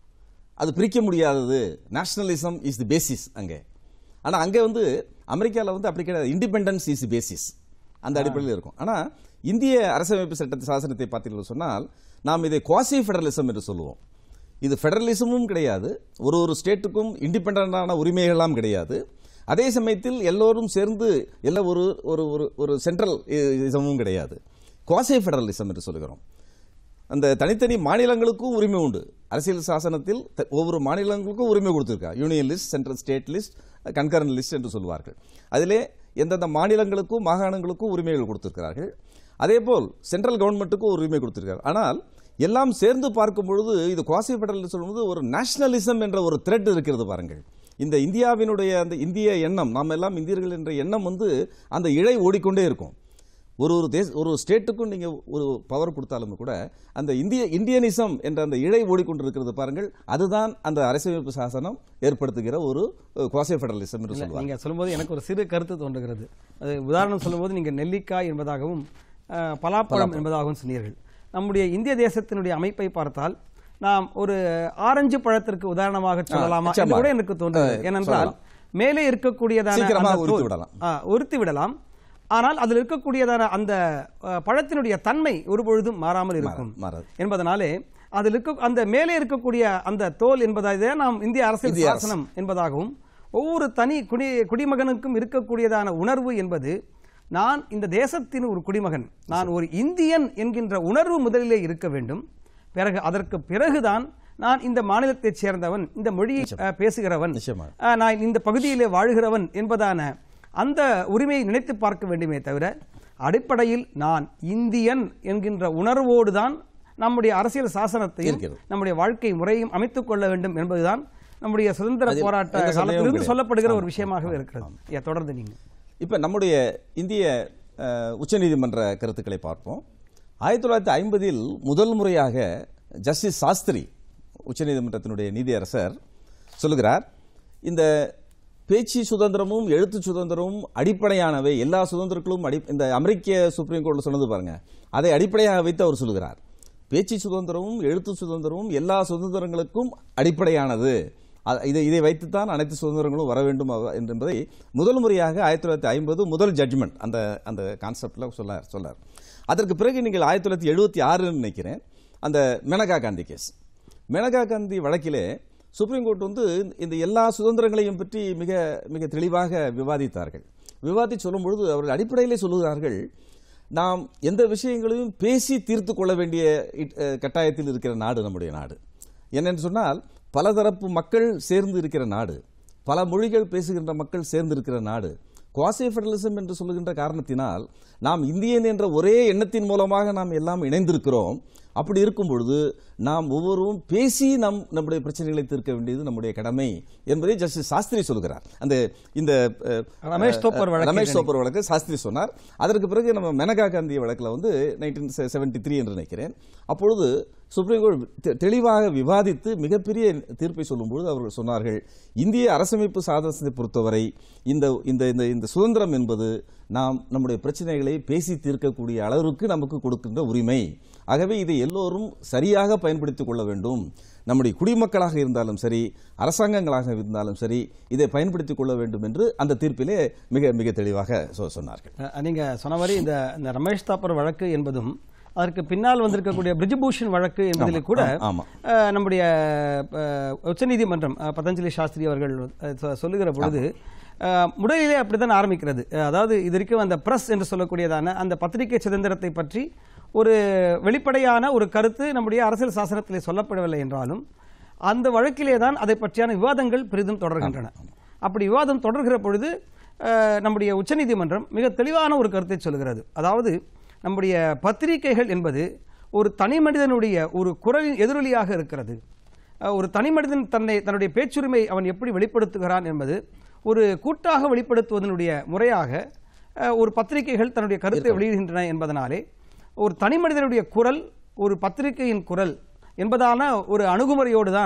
B: அது பிரிக்க முடியாதது நேஷனலிசம் இஸ் தி பேசிஸ் அங்கே ஆனால் அங்கே வந்து அமெரிக்காவில் வந்து அப்படி கிடையாது இண்டிபெண்டன்ஸ் இஸ் தி பேசிஸ் அந்த அடிப்படையில் இருக்கும் ஆனால் இந்திய அரசியலமைப்பு சட்ட சாசனத்தை பார்த்தீர்கள் சொன்னால் நாம் இதை குவாசி ஃபெடரலிசம் என்று சொல்லுவோம் இது ஃபெடரலிசமும் கிடையாது ஒரு ஒரு ஸ்டேட்டுக்கும் இண்டிபெண்டான உரிமைகள்லாம் கிடையாது அதே சமயத்தில் எல்லோரும் சேர்ந்து எல்லாம் ஒரு ஒரு ஒரு ஒரு சென்ட்ரல் இசமும் கிடையாது குவாசி ஃபெடரலிசம் என்று சொல்கிறோம் அந்த தனித்தனி மாநிலங்களுக்கும் உரிமை உண்டு அரசியல் சாசனத்தில் த- ஒவ்வொரு மாநிலங்களுக்கும் உரிமை கொடுத்திருக்கா union list central state list concurrent list என்று சொல்வார்கள் அதிலே எந்தெந்த மாநிலங்களுக்கும் மாகாணங்களுக்கும் உரிமைகள் கொடுத்திருக்கிறார்கள் அதேபோல் சென்ட்ரல் கவர்மெண்ட்டுக்கும் உரிமை கொடுத்திருக்கார் ஆனால் எல்லாம் சேர்ந்து பார்க்கும் பொழுது இது குவாசி ஃபெடரல் சொல்லும்போது ஒரு நேஷனலிசம் என்ற ஒரு த்ரெட் இருக்கிறது பாருங்கள் இந்த இந்தியாவினுடைய அந்த இந்திய எண்ணம் நாம் எல்லாம் இந்தியர்கள் என்ற எண்ணம் வந்து அந்த இழை ஓடிக்கொண்டே இருக்கும் ஒரு ஒரு தேச ஒரு ஸ்டேட்டுக்கும் நீங்க ஒரு பவர் கொடுத்தாலும் கூட அந்த இந்திய இந்தியனிசம் என்ற அந்த இழை ஓடிக்கொண்டிருக்கிறது பாருங்கள் அதுதான் அந்த அரசியலமைப்பு சாசனம் ஏற்படுத்துகிற ஒரு குவாசி ஃபெடரலிசம் என்று
A: இல்ல,
B: சொல்லுவாங்க
A: நீங்க சொல்லும்போது எனக்கு ஒரு சிறு கருத்து தோன்றுகிறது அது உதாரணம் சொல்லும்போது நீங்க நெல்லிக்காய் என்பதாகவும் அஹ், பலாப்பழம் என்பதாகவும் சொன்னீர்கள் நம்முடைய இந்திய தேசத்தினுடைய அமைப்பை பார்த்தால் நாம் ஒரு ஆரஞ்சு பழத்திற்கு உதாரணமாக சொல்லலாமா என்று
B: நிச்சயமா.
A: கூட எனக்கு தோன்றுகிறது
B: அஹ்,
A: ஏனென்றால் மேலே இருக்கக்கூடியதான
B: சீக்கிரமாக
A: அந்த
B: உரித்து
A: தோல்,
B: விடலாம்.
A: ஆ, உரித்து விடலாம் ஆனால் அதில் இருக்கக்கூடியதான அந்த அஹ், பழத்தினுடைய தன்மை ஒருபொழுதும் மாறாமல் இருக்கும்
B: மாறாது.
A: என்பதனாலே அதில் இருக்க அந்த மேலே இருக்கக்கூடிய அந்த தோல் என்பதை நாம் இந்திய அரசியல்
B: இந்திய அரசு.
A: சாசனம் என்பதாகவும் ஒவ்வொரு தனி குடி குடிமகனுக்கும் இருக்கக்கூடியதான உணர்வு என்பது நான் இந்த தேசத்தின் ஒரு குடிமகன் நான் ஒரு இந்தியன் என்கின்ற உணர்வு முதலிலே இருக்க வேண்டும் பிறகு அதற்கு பிறகுதான் நான் இந்த மாநிலத்தைச் சேர்ந்தவன் இந்த மொழியை அஹ், பேசுகிறவன்
B: நிச்சயமாக.
A: அஹ், நான் இந்த பகுதியிலே வாழ்கிறவன் என்பதான அந்த உரிமையை நினைத்து பார்க்க வேண்டுமே தவிர அடிப்படையில் நான் இந்தியன் என்கின்ற உணர்வோடு தான் நம்முடைய அரசியல் சாசனத்தையும்
B: இருக்கிறது.
A: நம்முடைய வாழ்க்கை முறையும் அமைத்துக் கொள்ள வேண்டும் என்பதுதான் நம்முடைய சுதந்திர
B: அதில்
A: போராட்ட
B: எந்த சந்தேகமும்
A: காலத்திலிருந்து
B: கிடையாது.
A: சொல்லப்படுகிற ஒரு விஷயமாகவே இருக்கிறது ஐயா, தொடர்ந்து நீங்க
B: இப்ப நம்முடைய இந்திய அஹ், உச்சநீதிமன்ற கருத்துக்களை பார்ப்போம் ஆயிரத்தி தொள்ளாயிரத்தி ஐம்பதில் முதல் முறையாக ஜஸ்டிஸ் சாஸ்திரி உச்சநீதிமன்றத்தினுடைய நீதியரசர் சொல்லுகிறார் இந்த பேச்சு சுதந்திரமும் எழுத்து சுதந்திரமும் அடிப்படையானவை எல்லா சுதந்திரங்களும் அடி இந்த அமெரிக்க சுப்ரீம் கோர்ட்ல சொன்னது பாருங்க அதை அடிப்படையாக வைத்து அவர் சொல்லுகிறார் பேச்சு சுதந்திரமும் எழுத்து சுதந்திரமும் எல்லா சுதந்திரங்களுக்கும் அடிப்படையானது அ- இதை இதை வைத்துத்தான் அனைத்து சுதந்திரங்களும் வர வேண்டும் அவ- என்பதை முதல் முறையாக ஆயிரத்தி தொள்ளாயிரத்தி ஐம்பது முதல் ஜட்ஜ்மெண்ட் அந்த அந்த கான்செப்ட்ல சொல்லார் சொல்லார் அதற்கு பிறகு நீங்கள் ஆயிரத்தி தொள்ளாயிரத்தி எழுபத்தி ஆறுன்னு நினைக்கிறேன் அந்த மெனகா காந்தி கேஸ் மேனகா காந்தி வழக்கிலே சுப்ரீம் கோர்ட் வந்து இந்த எல்லா சுதந்திரங்களையும் பற்றி மிக மிக தெளிவாக விவாதித்தார்கள் விவாதித்து சொல்லும் பொழுது அவர்கள் அடிப்படையிலே சொல்லுகிறார்கள் நாம் எந்த விஷயங்களையும் பேசி தீர்த்து கொள்ள வேண்டிய இட்- அஹ், கட்டாயத்தில் இருக்கிற நாடு நம்முடைய நாடு என்னென்று சொன்னால் பலதரப்பு மக்கள் சேர்ந்து இருக்கிற நாடு பல மொழிகள் பேசுகின்ற மக்கள் சேர்ந்து இருக்கிற நாடு குவாசி ஃபெடரலிசம் என்று சொல்லுகின்ற காரணத்தினால் நாம் இந்தியன் என்ற ஒரே எண்ணத்தின் மூலமாக நாம் எல்லாம் இணைந்திருக்கிறோம் அப்படி இருக்கும் பொழுது நாம் ஒவ்வொருவரும் பேசி நம் நம்முடைய பிரச்சனைகளை தீர்க்க வேண்டியது நம்முடைய கடமை என்பதை ஜஸ்டிஸ் சாஸ்திரி சொல்கிறார் அந்த இந்த அஹ்,
A: ரமேஷ் தோப்பர் வழக்கை
B: ரமேஷ் தோப்பர் வழக்கு சாஸ்திரி சொன்னார் அதற்கு பிறகு நம்ம மெனகா காந்தி வழக்கில் வந்து நைன்டீன் செவன்டி த்ரீ என்று நினைக்கிறேன் அப்பொழுது சுப்ரீம் கோர்ட் தெ- தெளிவாக விவாதித்து மிகப்பெரிய தீர்ப்பை சொல்லும்போது அவர்கள் சொன்னார்கள் இந்திய அரசமைப்பு சாதனத்தை பொறுத்தவரை இந்த இந்த இந்த இந்த சுதந்திரம் என்பது நாம் நம்முடைய பிரச்சனைகளை பேசி தீர்க்கக்கூடிய அளவிற்கு நமக்கு கொடுக்கின்ற உரிமை ஆகவே இதை எல்லோரும் சரியாக பயன்படுத்திக் கொள்ள வேண்டும் நம்முடைய குடிமக்களாக இருந்தாலும் சரி அரசாங்கங்களாக இருந்தாலும் சரி இதை பயன்படுத்திக் கொள்ள வேண்டும் என்று அந்த தீர்ப்பிலே மிக மிக தெளிவாக சொ- சொன்னார்கள்
A: அஹ், நீங்க சொன்ன மாதிரி இந்த இந்த ரமேஷ் தாப்பர் வழக்கு என்பதும் அதற்கு பின்னால் வந்திருக்கக்கூடிய பிரிஜபூஷன் வழக்கு என்பதில் கூட
B: ஆமா.
A: அஹ், நம்முடைய அஹ், உச்சநீதிமன்றம் அஹ், பதஞ்சலி சாஸ்திரி அவர்கள் அஹ், சொ- சொல்லுகிற பொழுது அஹ், முதலிலே அப்படித்தான் ஆரம்பிக்கிறது அஹ், அதாவது இது வரைக்கும் அந்த பிரஸ் என்று சொல்லக்கூடியதான அந்த பத்திரிகை சுதந்திரத்தை பற்றி ஒரு வெளிப்படையான ஒரு கருத்து நம்முடைய அரசியல் சாசனத்திலே சொல்லப்படவில்லை என்றாலும் அந்த வழக்கிலே தான் அதை பற்றியான விவாதங்கள் பெரிதும் தொடர்கின்றன அப்படி விவாதம் தொடர்கிற பொழுது அஹ், நம்முடைய உச்சநீதிமன்றம் மிக தெளிவான ஒரு கருத்தை சொல்கிறது அதாவது நம்முடைய பத்திரிகைகள் என்பது ஒரு தனி மனிதனுடைய ஒரு குரலின் எதிரொலியாக இருக்கிறது அஹ், ஒரு தனி மனிதன் தன்னை தன்னுடைய பேச்சுரிமை அவன் எப்படி வெளிப்படுத்துகிறான் என்பது ஒரு கூட்டாக வெளிப்படுத்துவதனுடைய முறையாக அஹ், ஒரு பத்திரிகைகள் தன்னுடைய கருத்தை வெளியிடுகின்றன என்பதனாலே ஒரு தனி மனிதனுடைய குரல் ஒரு பத்திரிகையின் குரல் என்பதான ஒரு அணுகுமுறையோடு தான்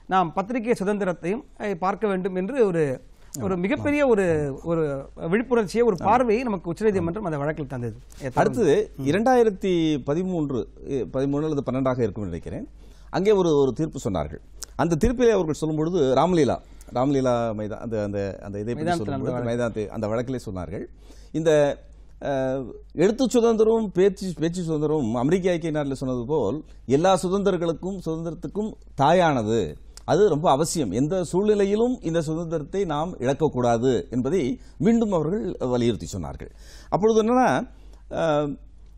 A: நாம் பத்திரிகை சுதந்திரத்தையும் அஹ், பார்க்க வேண்டும் என்று ஒரு ஒரு மிகப்பெரிய ஒரு ஒரு விழிப்புணர்ச்சியை ஒரு பார்வையை நமக்கு உச்சநீதிமன்றம் அந்த வழக்கில் தந்தது எ, தொடர்ந்து.
B: அடுத்தது இரண்டாயிரத்தி பதிமூன்று எ, பதிமூணு அல்லது பன்னெண்டாக இருக்கும் நினைக்கிறேன் அங்கே ஒரு ஒரு தீர்ப்பு சொன்னார்கள் அந்த தீர்ப்பிலே அவர்கள் சொல்லும்பொழுது ராம்லீலா ராம்லீலா மைதான் அந்த அந்த அந்த இதை பற்றி
A: மைதானத்தில்
B: சொல்லும்பொழுது மைதானத்தை அந்த வழக்கிலே சொன்னார்கள் இந்த அஹ், எழுத்து சுதந்திரமும் பேச்சு பேச்சு சுதந்திரமும் அமெரிக்க ஐக்கிய நாட்டில் சொன்னது போல் எல்லா சுதந்திரங்களுக்கும் சுதந்திரத்துக்கும் தாயானது அது ரொம்ப அவசியம் எந்த சூழ்நிலையிலும் இந்த சுதந்திரத்தை நாம் இழக்கக்கூடாது என்பதை மீண்டும் அவர்கள் வலியுறுத்தி சொன்னார்கள் அப்பொழுது என்னன்னா அஹ்,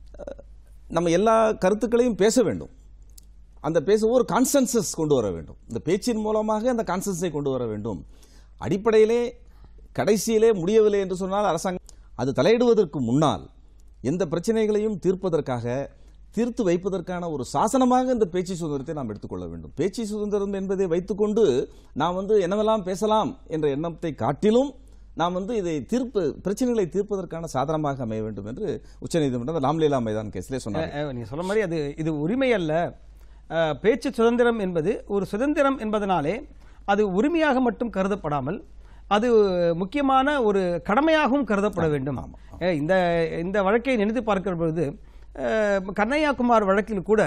B: நம்ம எல்லா கருத்துக்களையும் பேச வேண்டும் அந்த பேச ஒரு கான்சென்சஸ் கொண்டு வர வேண்டும் இந்த பேச்சின் மூலமாக அந்த கான்சென்ஸை கொண்டு வர வேண்டும் அடிப்படையிலே கடைசியிலே முடியவில்லை என்று சொன்னால் அரசாங்கம் அது தலையிடுவதற்கு முன்னால் எந்த பிரச்சனைகளையும் தீர்ப்பதற்காக தீர்த்து வைப்பதற்கான ஒரு சாசனமாக இந்த பேச்சு சுதந்திரத்தை நாம் எடுத்துக்கொள்ள வேண்டும் பேச்சு சுதந்திரம் என்பதை வைத்துக்கொண்டு நாம் வந்து என்னவெல்லாம் பேசலாம் என்ற எண்ணத்தை காட்டிலும் நாம் வந்து இதை தீர்ப்பு பிரச்சனைகளை தீர்ப்பதற்கான சாதனமாக அமைய வேண்டும் என்று உச்சநீதிமன்றம் ராம்லீலா மைதான் கேஸிலே சொன்னார்
A: அஹ், நீங்க சொல்ல மாதிரி அது இது உரிமை அல்ல அஹ், பேச்சு சுதந்திரம் என்பது ஒரு சுதந்திரம் என்பதனாலே அது உரிமையாக மட்டும் கருதப்படாமல் அது முக்கியமான ஒரு கடமையாகவும் கருதப்பட வேண்டும் அஹ், இந்த இந்த வழக்கை நினைத்து பார்க்கிற பொழுது அஹ், கண்ணையாகுமார் வழக்கில் கூட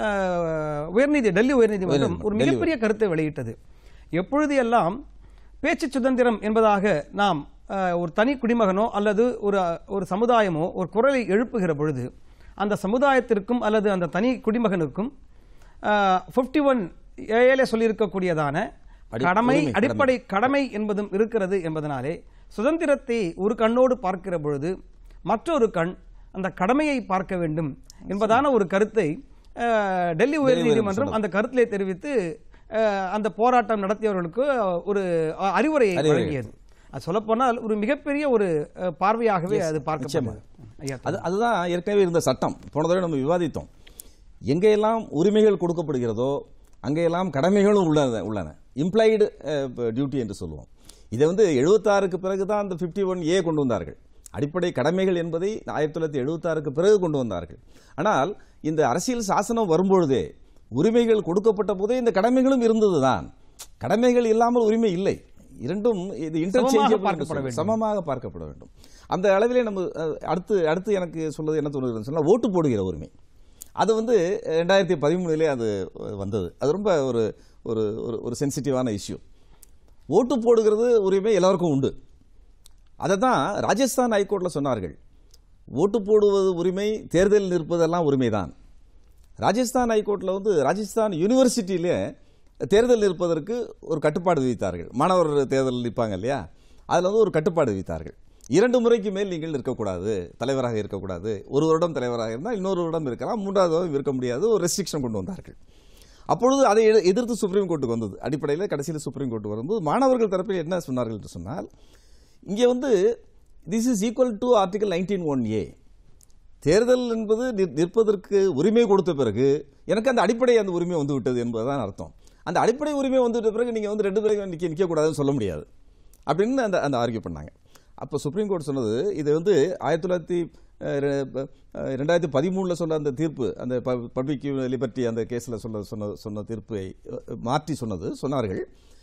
A: அஹ், உயர்நீதி டெல்லி உயர்நீதிமன்றம் ஒரு மிகப்பெரிய கருத்தை வெளியிட்டது எப்பொழுது எல்லாம் பேச்சு சுதந்திரம் என்பதாக நாம் அஹ், ஒரு தனி குடிமகனோ அல்லது ஒரு ஒரு சமுதாயமோ ஒரு குரலை எழுப்புகிற பொழுது அந்த சமுதாயத்திற்கும் அல்லது அந்த தனி குடிமகனுக்கும் ஃபிஃப்டி ஒன் ஏழே சொல்லியிருக்கக்கூடியதான
B: அடி-
A: கடமை
B: உரிமை,
A: அடிப்படை கடமை என்பதும் இருக்கிறது என்பதனாலே சுதந்திரத்தை ஒரு கண்ணோடு பார்க்கிற பொழுது மற்றொரு கண் அந்த கடமையை பார்க்க வேண்டும் என்பதான ஒரு கருத்தை அஹ், டெல்லி உயர்நீதிமன்றம் அந்த கருத்திலே தெரிவித்து அஹ், அந்த போராட்டம் நடத்தியவர்களுக்கு ஒரு அஹ், அறிவுரையை வழங்கியது அது சொல்லப்போனால் ஒரு மிகப்பெரிய ஒரு அஹ், பார்வையாகவே அது பார்க்கப்படுது ஐயா
B: அது அதுதான் ஏற்கனவே இருந்த சட்டம் போன தடவை நம்ம விவாதித்தோம் எங்கெல்லாம் உரிமைகள் கொடுக்கப்படுகிறதோ அங்கெல்லாம் கடமைகளும் உள்ளன உள்ளன இம்ப்ளைடு டியூட்டி என்று சொல்லுவோம் இதை வந்து எழுபத்தாறுக்கு பிறகு தான் அந்த ஃபிஃப்டி ஒன் ஏ கொண்டு வந்தார்கள் அடிப்படை கடமைகள் என்பதை ஆயிரத்தி தொள்ளாயிரத்தி எழுபத்தாறுக்கு பிறகு கொண்டு வந்தார்கள் ஆனால் இந்த அரசியல் சாசனம் வரும்பொழுதே உரிமைகள் கொடுக்கப்பட்ட போதே இந்த கடமைகளும் இருந்ததுதான் கடமைகள் இல்லாமல் உரிமை இல்லை இரண்டும் இது இன்டர்சேஞ்சபிள்
A: பார்க்கப்பட வேண்டும்.
B: சமமாக பார்க்கப்பட வேண்டும் அந்த அளவிலே நம்ம அஹ், அடுத்து அடுத்து எனக்கு சொல்வது என்ன தோணுதுன்னு சொன்னால் ஓட்டு போடுகிற உரிமை அது வந்து ரெண்டாயிரத்தி பதிமூணுலே அது வந்தது அது ரொம்ப ஒரு ஒரு ஒரு ஒரு சென்சிட்டிவான இஷ்யூ ஓட்டு போடுகிறது உரிமை எல்லாருக்கும் உண்டு அதை தான் ராஜஸ்தான் ஹைகோர்ட்டில் சொன்னார்கள் ஓட்டு போடுவது உரிமை தேர்தலில் நிற்பதெல்லாம் உரிமைதான் ராஜஸ்தான் ஹைகோர்ட்டில் வந்து ராஜஸ்தான் யூனிவர்சிட்டியிலே தேர்தல் நிற்பதற்கு ஒரு கட்டுப்பாடு விதித்தார்கள் மாணவர் தேர்தல் நிற்பாங்க இல்லையா அதில் வந்து ஒரு கட்டுப்பாடு விதித்தார்கள் இரண்டு முறைக்கு மேல் நீங்கள் இருக்கக்கூடாது தலைவராக இருக்கக்கூடாது ஒரு வருடம் தலைவராக இருந்தால் இன்னொரு வருடம் இருக்கலாம் மூன்றாவது வருடம் இருக்க முடியாது ஒரு ரெஸ்ட்ரிக்ஷன் கொண்டு வந்தார்கள் அப்பொழுது அதை எடு- எதிர்த்து சுப்ரீம் கோர்ட்டுக்கு வந்தது அடிப்படையில் கடைசியில் சுப்ரீம் கோர்ட்டு வரும்போது மாணவர்கள் தரப்பில் என்ன சொன்னார்கள் என்று சொன்னால் இங்கே வந்து this is equal to article nineteen one A தேர்தல் என்பது நிற்- நிற்பதற்கு உரிமை கொடுத்த பிறகு எனக்கு அந்த அடிப்படை அந்த உரிமை வந்து விட்டது என்பதுதான் அர்த்தம் அந்த அடிப்படை உரிமை வந்துவிட்ட பிறகு நீங்கள் வந்து ரெண்டு பேரும் நிற்க நிற்கக்கூடாதுன்னு சொல்ல முடியாது அப்படின்னு அந்த அந்த ஆர்கியூ பண்ணாங்க அப்போ சுப்ரீம் கோர்ட் சொன்னது இது வந்து ஆயிரத்தி தொள்ளாயிரத்தி அஹ், ரெ- ப- அஹ், ரெண்டாயிரத்தி பதிமூணில் சொன்ன அந்த தீர்ப்பு அந்த பப்ளிக் லிபர்ட்டி அந்த கேஸில் சொன்ன சொன்ன சொன்ன தீர்ப்பை அஹ், மாற்றி சொன்னது சொன்னார்கள்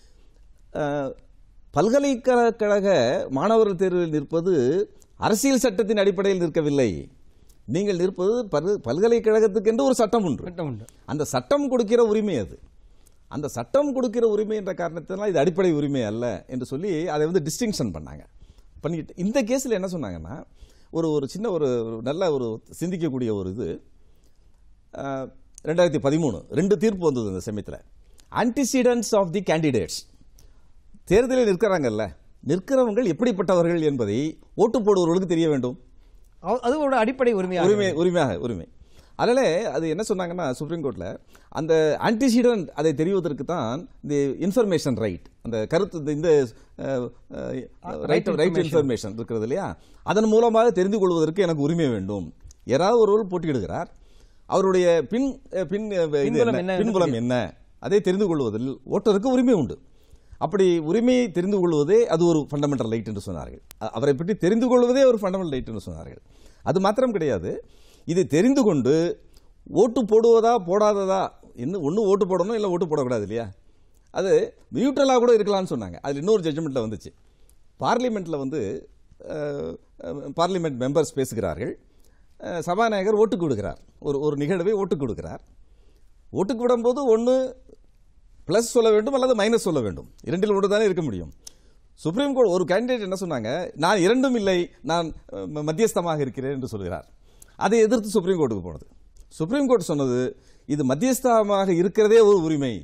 B: அஹ், பல்கலைக்கழக மாணவர் தேர்வில் நிற்பது அரசியல் சட்டத்தின் அடிப்படையில் நிற்கவில்லை நீங்கள் நிற்பது பல்- பல்கலைக்கழகத்துக்கென்று ஒரு சட்டம் உண்டு
A: சட்டம் உண்டு
B: அந்த சட்டம் கொடுக்கிற உரிமை அது அந்த சட்டம் கொடுக்கிற உரிமை என்ற காரணத்தினால் இது அடிப்படை உரிமை அல்ல என்று சொல்லி அதை வந்து டிஸ்டிங்ஷன் பண்ணாங்க பண்ணிட்டு இந்த கேஸில் என்ன சொன்னாங்கன்னா ஒரு ஒரு சின்ன ஒரு ஒரு நல்ல ஒரு சிந்திக்கக்கூடிய ஒரு இது அஹ், ரெண்டாயிரத்தி பதிமூணு ரெண்டு தீர்ப்பு வந்தது இந்த சமயத்தில் ஆன்டிசிடன்ஸ் ஆஃப் தி கேண்டிடேட்ஸ் தேர்தலில் நிற்கிறாங்கல்ல நிற்கிறவங்கள் எப்படிப்பட்டவர்கள் என்பதை ஓட்டு போடுபவர்களுக்கு தெரிய வேண்டும்
A: அவ- அது ஒரு அடிப்படை உரிமையாக
B: உரிமை உரிமையாக உரிமை அதனால அது என்ன சொன்னாங்கன்னா சுப்ரீம் கோர்ட்ல அந்த ஆன்டிசிடென்ட் அதை தெரிவதற்கு தான் இந்த இன்ஃபர்மேஷன் ரைட் அந்த கருத்து இந்த- இந்த ரைட் ரைட் இன்ஃபர்மேஷன் இருக்கிறது இல்லையா அதன் மூலமாக தெரிந்து கொள்வதற்கு எனக்கு உரிமை வேண்டும் யாராவது ஒருவர் போட்டியிடுகிறார் அவருடைய பின் அஹ், பின் அஹ், இது
A: பின்புலம்
B: என்ன?
A: என்ன?
B: பின்புலம் என்ன அதை தெரிந்து கொள்வதில் ஓட்டருக்கு உரிமை உண்டு அப்படி உரிமையை தெரிந்து கொள்வதே அது ஒரு ஃபண்டமெண்டல் ரைட் என்று சொன்னார்கள் அ- அவரை பற்றி தெரிந்து கொள்வதே ஒரு ஃபண்டமெண்டல் ரைட் என்று சொன்னார்கள் அது மாத்திரம் கிடையாது இதை தெரிந்து கொண்டு ஓட்டு போடுவதா போடாததா இன்னும் ஒன்று ஓட்டு போடணும் இல்லை ஓட்டு போடக்கூடாது இல்லையா அது நியூட்ரலாக கூட இருக்கலாம்னு சொன்னாங்க அதில் இன்னொரு ஜட்ஜ்மெண்ட்டில் வந்துச்சு பார்லிமெண்ட்டில் வந்து பார்லிமெண்ட் மெம்பர்ஸ் பேசுகிறார்கள் அஹ், சபாநாயகர் ஓட்டுக்கு விடுகிறார் ஒரு ஒரு நிகழ்வை ஓட்டுக்கு விடுகிறார் ஓட்டுக்கு விடும்போது ஒன்று ப்ளஸ் சொல்ல வேண்டும் அல்லது மைனஸ் சொல்ல வேண்டும் இரண்டில் ஒன்று தானே இருக்க முடியும் சுப்ரீம் கோர்ட் ஒரு கேண்டிடேட் என்ன சொன்னாங்க நான் இரண்டும் இல்லை நான் அஹ், ம- மத்தியஸ்தமாக இருக்கிறேன் என்று சொல்கிறார் அதை எதிர்த்து சுப்ரீம் கோர்ட்டுக்கு போனது சுப்ரீம் கோர்ட் சொன்னது இது மத்தியஸ்தமாக இருக்கிறதே ஒரு உரிமை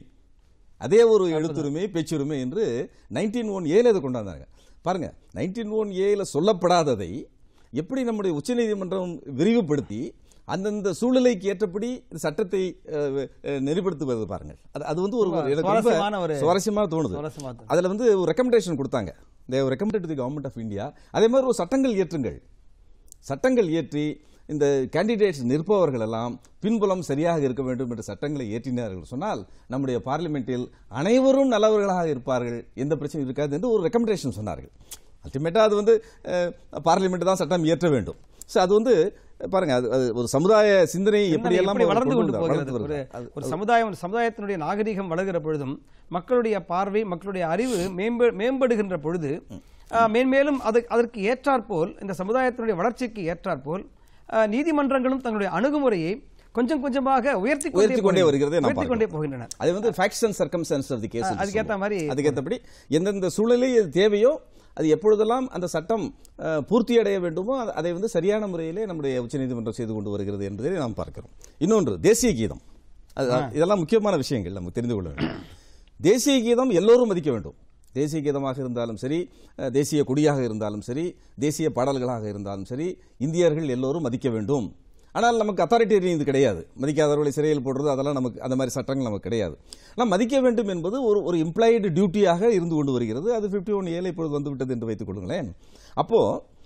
B: அதே ஒரு எழுத்துரிமை பேச்சுரிமை என்று நைன்டீன் ஒன் ஏல இதை கொண்டாந்தாங்க பாருங்க நைன்டீன் ஒன் ஏல சொல்லப்படாததை எப்படி நம்முடைய உச்சநீதிமன்றம் விரிவுபடுத்தி அந்தந்த சூழ்நிலைக்கு ஏற்றபடி இந்த சட்டத்தை அஹ், அஹ், நெறிப்படுத்துவது பாருங்கள் அது அது வந்து ஒரு எனக்கு ரொம்ப
A: சுவாரஸ்யமான ஒரு-
B: சுவாரஸ்யமா தோணுது
A: சுவாரஸ்யமா தோணுது.
B: அதுல வந்து ஒரு ரெக்கமெண்டேஷன் கொடுத்தாங்க they recommended the government of India அதே மாதிரி ஒரு சட்டங்கள் இயற்றுங்கள் சட்டங்கள் இயற்றி இந்த கேண்டிடேட்ஸ் நிற்பவர்கள் எல்லாம் பின்புலம் சரியாக இருக்க வேண்டும் என்ற சட்டங்களை இயற்றினார்கள் சொன்னால் நம்முடைய பார்லிமெண்டில் அனைவரும் நல்லவர்களாக இருப்பார்கள் எந்த பிரச்சனையும் இருக்காது என்று ஒரு ரெக்கமெண்டேஷன் சொன்னார்கள் அல்டிமேட்டா அது வந்து பார்லிமெண்ட் தான் சட்டம் இயற்ற வேண்டும் ஸோ அது வந்து பாருங்க அது அது ஒரு சமுதாய சிந்தனை எப்படியெல்லாம்
A: எப்படி வளர்ந்து
B: கொண்டு
A: கொண்டு
B: வந்தார்,
A: போகிறது
B: வளர்ந்து
A: ஒரு
B: வருகிறார்.
A: ஒரு சமுதாயம் ஒரு சமுதாயத்தினுடைய நாகரிகம் வளர்கிற பொழுதும் மக்களுடைய பார்வை மக்களுடைய அறிவு மேம்ப மேம்படுகின்ற பொழுது ஆ, மேன்மேலும் அது அதற்கு ஏற்றாற்போல் இந்த சமுதாயத்தினுடைய வளர்ச்சிக்கு ஏற்றாற்போல் ஆ, நீதிமன்றங்களும் தங்களுடைய அணுகுமுறையை கொஞ்சம் கொஞ்சமாக உயர்த்தி
B: உயர்த்தி கொண்டே வருகிறதை நாம்
A: உயர்த்தி கொண்டே
B: பார்க்கிறோம்.
A: போகின்றன
B: அது வந்து facts and circumstances of the case
A: அதுக்கேத்த மாதிரி
B: அதுக்கேற்றபடி எந்தெந்த சூழ்நிலை அது தேவையோ அது எப்பொழுதெல்லாம் அந்த சட்டம் அஹ், பூர்த்தி அடைய வேண்டுமோ அது- அதை வந்து சரியான முறையிலே நம்முடைய உச்சநீதிமன்றம் செய்து கொண்டு வருகிறது என்பதை நாம் பார்க்கிறோம் இன்னொன்று தேசிய கீதம் அது இதெல்லாம் முக்கியமான விஷயங்கள் நம்ம தெரிந்து கொள்ள வேண்டும் தேசிய கீதம் எல்லோரும் மதிக்க வேண்டும் தேசிய கீதமாக இருந்தாலும் சரி அஹ், தேசிய கொடியாக இருந்தாலும் சரி தேசிய பாடல்களாக இருந்தாலும் சரி இந்தியர்கள் எல்லோரும் மதிக்க வேண்டும் ஆனால் நமக்கு அத்தாரிட்டேரியன் இது கிடையாது மதிக்காதவர்களை சிறையில் போடுறது அதெல்லாம் நமக்கு அந்த மாதிரி சட்டங்கள் நமக்கு கிடையாது ஆனால் மதிக்க வேண்டும் என்பது ஒரு ஒரு இம்ப்ளாய்டு டியூட்டியாக இருந்து கொண்டு வருகிறது அது ஃபிஃப்டி ஒன் ஏழை இப்பொழுது வந்துவிட்டது என்று வைத்துக் கொள்ளுங்களேன் அப்போ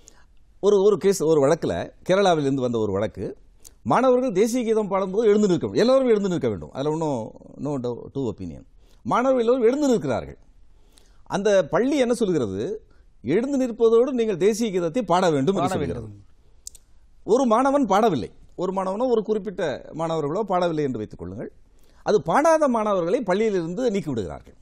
B: ஒரு ஒரு கேஸ் ஒரு வழக்கில் கேரளாவிலிருந்து வந்த ஒரு வழக்கு மாணவர்கள் தேசிய கீதம் பாடும்போது எழுந்து நிற்க வேண்டும் எல்லோரும் எழுந்து நிற்க வேண்டும் அதில் ஒன்றும் நோ டூ ஒப்பீனியன் மாணவர்கள் எல்லோரும் எழுந்து நிற்கிறார்கள் அந்த பள்ளி என்ன சொல்கிறது எழுந்து நிற்பதோடு நீங்கள் தேசிய கீதத்தை பாட வேண்டும் என்று
A: பாட
B: சொல்கிறது
A: வேண்டும்.
B: ஒரு மாணவன் பாடவில்லை ஒரு மாணவனோ ஒரு குறிப்பிட்ட மாணவர்களோ பாடவில்லை என்று வைத்துக் கொள்ளுங்கள் அது பாடாத மாணவர்களை பள்ளியிலிருந்து நீக்கி விடுகிறார்கள்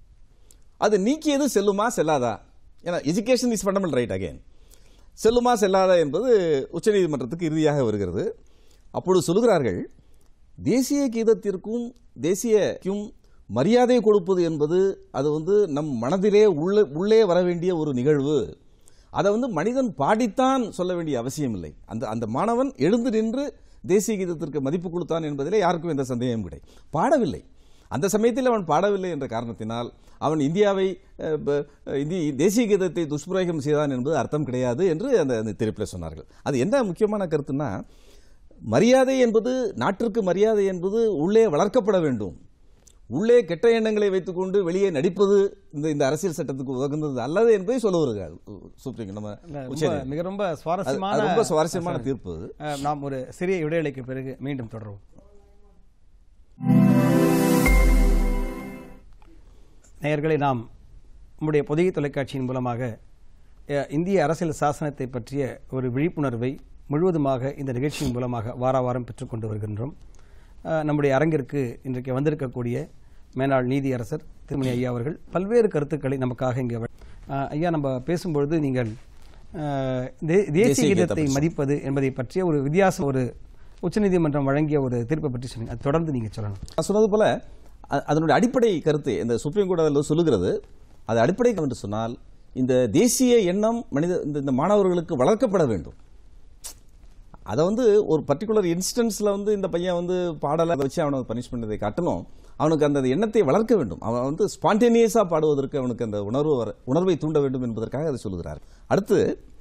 B: அது நீக்கியது செல்லுமா செல்லாதா ஏன்னா education is fundamental right again செல்லுமா செல்லாதா என்பது உச்சநீதிமன்றத்துக்கு இறுதியாக வருகிறது அப்பொழுது சொல்கிறார்கள் தேசிய கீதத்திற்கும் தேசியக்கும் மரியாதை கொடுப்பது என்பது அது வந்து நம் மனதிலே உள்ளே உள்ளே வர வேண்டிய ஒரு நிகழ்வு அதை வந்து மனிதன் பாடித்தான் சொல்ல வேண்டிய அவசியம் இல்லை அந்த அந்த மாணவன் எழுந்து நின்று தேசிய கீதத்திற்கு மதிப்பு கொடுத்தான் என்பதிலே யாருக்கும் எந்த சந்தேகமும் கிடையாது பாடவில்லை அந்த சமயத்தில் அவன் பாடவில்லை என்ற காரணத்தினால் அவன் இந்தியாவை அஹ், ப- இந்தி தேசிய கீதத்தை துஷ்பிரயோகம் செய்தான் என்பது அர்த்தம் கிடையாது என்று அந்த அந்த தீர்ப்பில் சொன்னார்கள் அது என்ன முக்கியமான கருத்துன்னா மரியாதை என்பது நாட்டிற்கு மரியாதை என்பது உள்ளே வளர்க்கப்பட வேண்டும் உள்ளே கெட்ட எண்ணங்களை வைத்துக்கொண்டு வெளியே நடிப்பது இந்த இந்த அரசியல் சட்டத்துக்கு உதகுந்தது அல்லது என்பதை சொல்ல வருகிறார் சுப்ரீம் நம்ம
A: இல்ல, ரொம்ப
B: உச்சநீதிமன்றம்.
A: மிக ரொம்ப
B: அது-
A: சுவாரஸ்யமான
B: அது ரொம்ப சுவாரஸ்யமான தீர்ப்பு அது
A: அஹ், நாம் ஒரு சிறிய இடைவேளைக்கு பிறகு மீண்டும் தொடருவோம் நேயர்களை நாம் நம்முடைய பொதிகை தொலைக்காட்சியின் மூலமாக அஹ், இந்திய அரசியல் சாசனத்தை பற்றிய ஒரு விழிப்புணர்வை முழுவதுமாக இந்த நிகழ்ச்சியின் மூலமாக வார வாரம் பெற்றுக்கொண்டு வருகின்றோம் அஹ், நம்முடைய அரங்கிற்கு இன்றைக்கு வந்திருக்கக்கூடிய மேனாள் நீதியரசர் திருமணி ஐயா அவர்கள் பல்வேறு கருத்துக்களை நமக்காக இங்கே வ- அஹ், ஐயா நம்ம பேசும்பொழுது நீங்கள் அஹ், தே- தேசிய
B: தேசிய
A: கீதத்தை
B: கீதம்
A: மதிப்பது என்பதை பற்றிய ஒரு வித்தியாசம் ஒரு உச்சநீதிமன்றம் வழங்கிய ஒரு தீர்ப்பை பற்றி சொன்னீங்க அது தொடர்ந்து நீங்க சொல்லணும்
B: நான் சொன்னது போல அ- அதனுடைய அடிப்படை கருத்து இந்த சுப்ரீம் கோர்ட் அதில் சொல்லுகிறது அது அடிப்படை என்று சொன்னால் இந்த தேசிய எண்ணம் மனித இந்த- இந்த மாணவர்களுக்கு வளர்க்கப்பட வேண்டும் அதை வந்து ஒரு பர்டிகுலர் இன்ஸ்டன்ஸ்ல வந்து இந்த பையன் வந்து பாடலை அதை வச்சு அவனை பனிஷ் பண்ணதை காட்டணும் அவனுக்கு அந்த எண்ணத்தை வளர்க்க வேண்டும் அவன் வந்து ஸ்பான்டேனியஸா பாடுவதற்கு அவனுக்கு அந்த உணர்வு வர உணர்வை தூண்ட வேண்டும் என்பதற்காக அதை சொல்லுகிறார் அடுத்து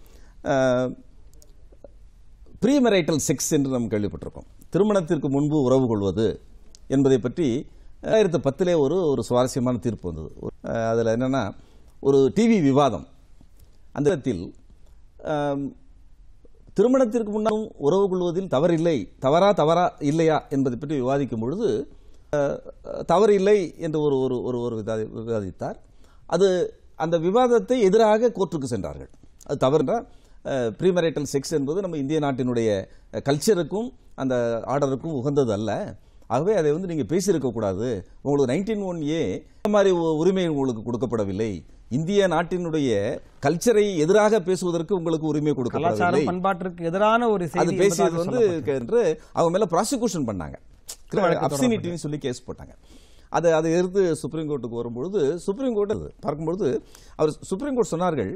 B: ப்ரீமெரைட்டல் செக்ஸ் என்று நாம் கேள்விப்பட்டிருக்கோம் திருமணத்திற்கு முன்பு உறவு கொள்வது என்பதை பற்றி ரெண்டாயிரத்து பத்திலே ஒரு ஒரு சுவாரஸ்யமான தீர்ப்பு வந்தது அஹ், அதுல என்னன்னா ஒரு டிவி விவாதம் அந்த இடத்தில் ஆம், திருமணத்திற்கு முன்னாலும் உறவு கொள்வதில் தவறில்லை தவறா தவறா இல்லையா என்பதை பற்றி விவாதிக்கும் பொழுது அஹ், தவறு இல்லை என்று ஒரு ஒரு ஒரு ஒரு விவாதி- விவாதித்தார் அது அந்த விவாதத்தை எதிராக கோர்ட்டுக்கு சென்றார்கள் அது தவறுனா ப்ரீமரைட்டல் செக்ஸ் என்பது நம்ம இந்திய நாட்டினுடைய கல்ச்சருக்கும் அந்த ஆர்டருக்கும் உகந்தது அல்ல ஆகவே அதை வந்து நீங்க பேசியிருக்க கூடாது உங்களுக்கு நைன்டீன் ஒன் ஏ இந்த மாதிரி உ- உரிமை உங்களுக்கு கொடுக்கப்படவில்லை இந்திய நாட்டினுடைய கல்ச்சரை எதிராக பேசுவதற்கு உங்களுக்கு உரிமை கொடுக்கப்படவில்லை
A: கலாச்சாரம் பண்பாட்டிற்கு எதிரான ஒரு
B: அது
A: செய்தி
B: பேசியது
A: என்பதாக
B: வந்து
A: சொல்லப்பட்டிருக்கு.
B: என்று அவங்க மேல ப்ராசிக்யூஷன் பண்ணாங்க
A: வழக்கு
B: அப்சினிட்டின்னு சொல்லி கேஸ் போட்டாங்க அது அதை எதிர்த்து சுப்ரீம் கோர்ட்டுக்கு வரும்பொழுது சுப்ரீம் கோர்ட் அது பார்க்கும்பொழுது அவர் சுப்ரீம் கோர்ட் சொன்னார்கள்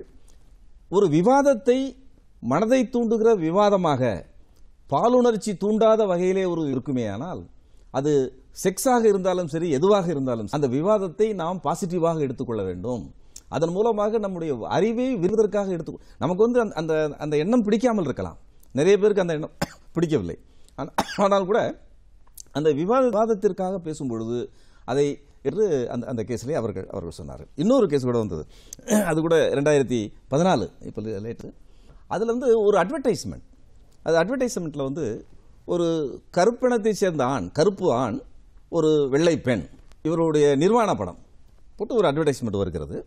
B: ஒரு விவாதத்தை மனதை தூண்டுகிற விவாதமாக பாலுணர்ச்சி தூண்டாத வகையிலே ஒரு இருக்குமேயானால் அது செக்ஸாக இருந்தாலும் சரி எதுவாக இருந்தாலும் அந்த விவாதத்தை நாம் பாசிட்டிவாக எடுத்துக்கொள்ள வேண்டும் அதன் மூலமாக நம்முடைய அறிவை விருதற்காக எடுத்து நமக்கு வந்து அந்த- அந்த அந்த எண்ணம் பிடிக்காமல் இருக்கலாம் நிறைய பேருக்கு அந்த எண்ணம் பிடிக்கவில்லை ஆனா- ஆனால் கூட அந்த விவாத விவாதத்திற்காக பேசும்பொழுது அதை என்று அந்த அந்த கேஸ்லேயே அவர்கள் அவர்கள் சொன்னார்கள் இன்னொரு கேஸ் கூட வந்தது அது கூட ரெண்டாயிரத்தி பதினாலு இப்போ லேட்டு அதில் வந்து ஒரு அட்வர்டைஸ்மெண்ட் அது அட்வர்டைஸ்மெண்ட்டில் வந்து ஒரு கருப்பினத்தை சேர்ந்த ஆண் கருப்பு ஆண் ஒரு வெள்ளை பெண் இவருடைய நிர்வாண படம் போட்டு ஒரு அட்வர்டைஸ்மெண்ட் வருகிறது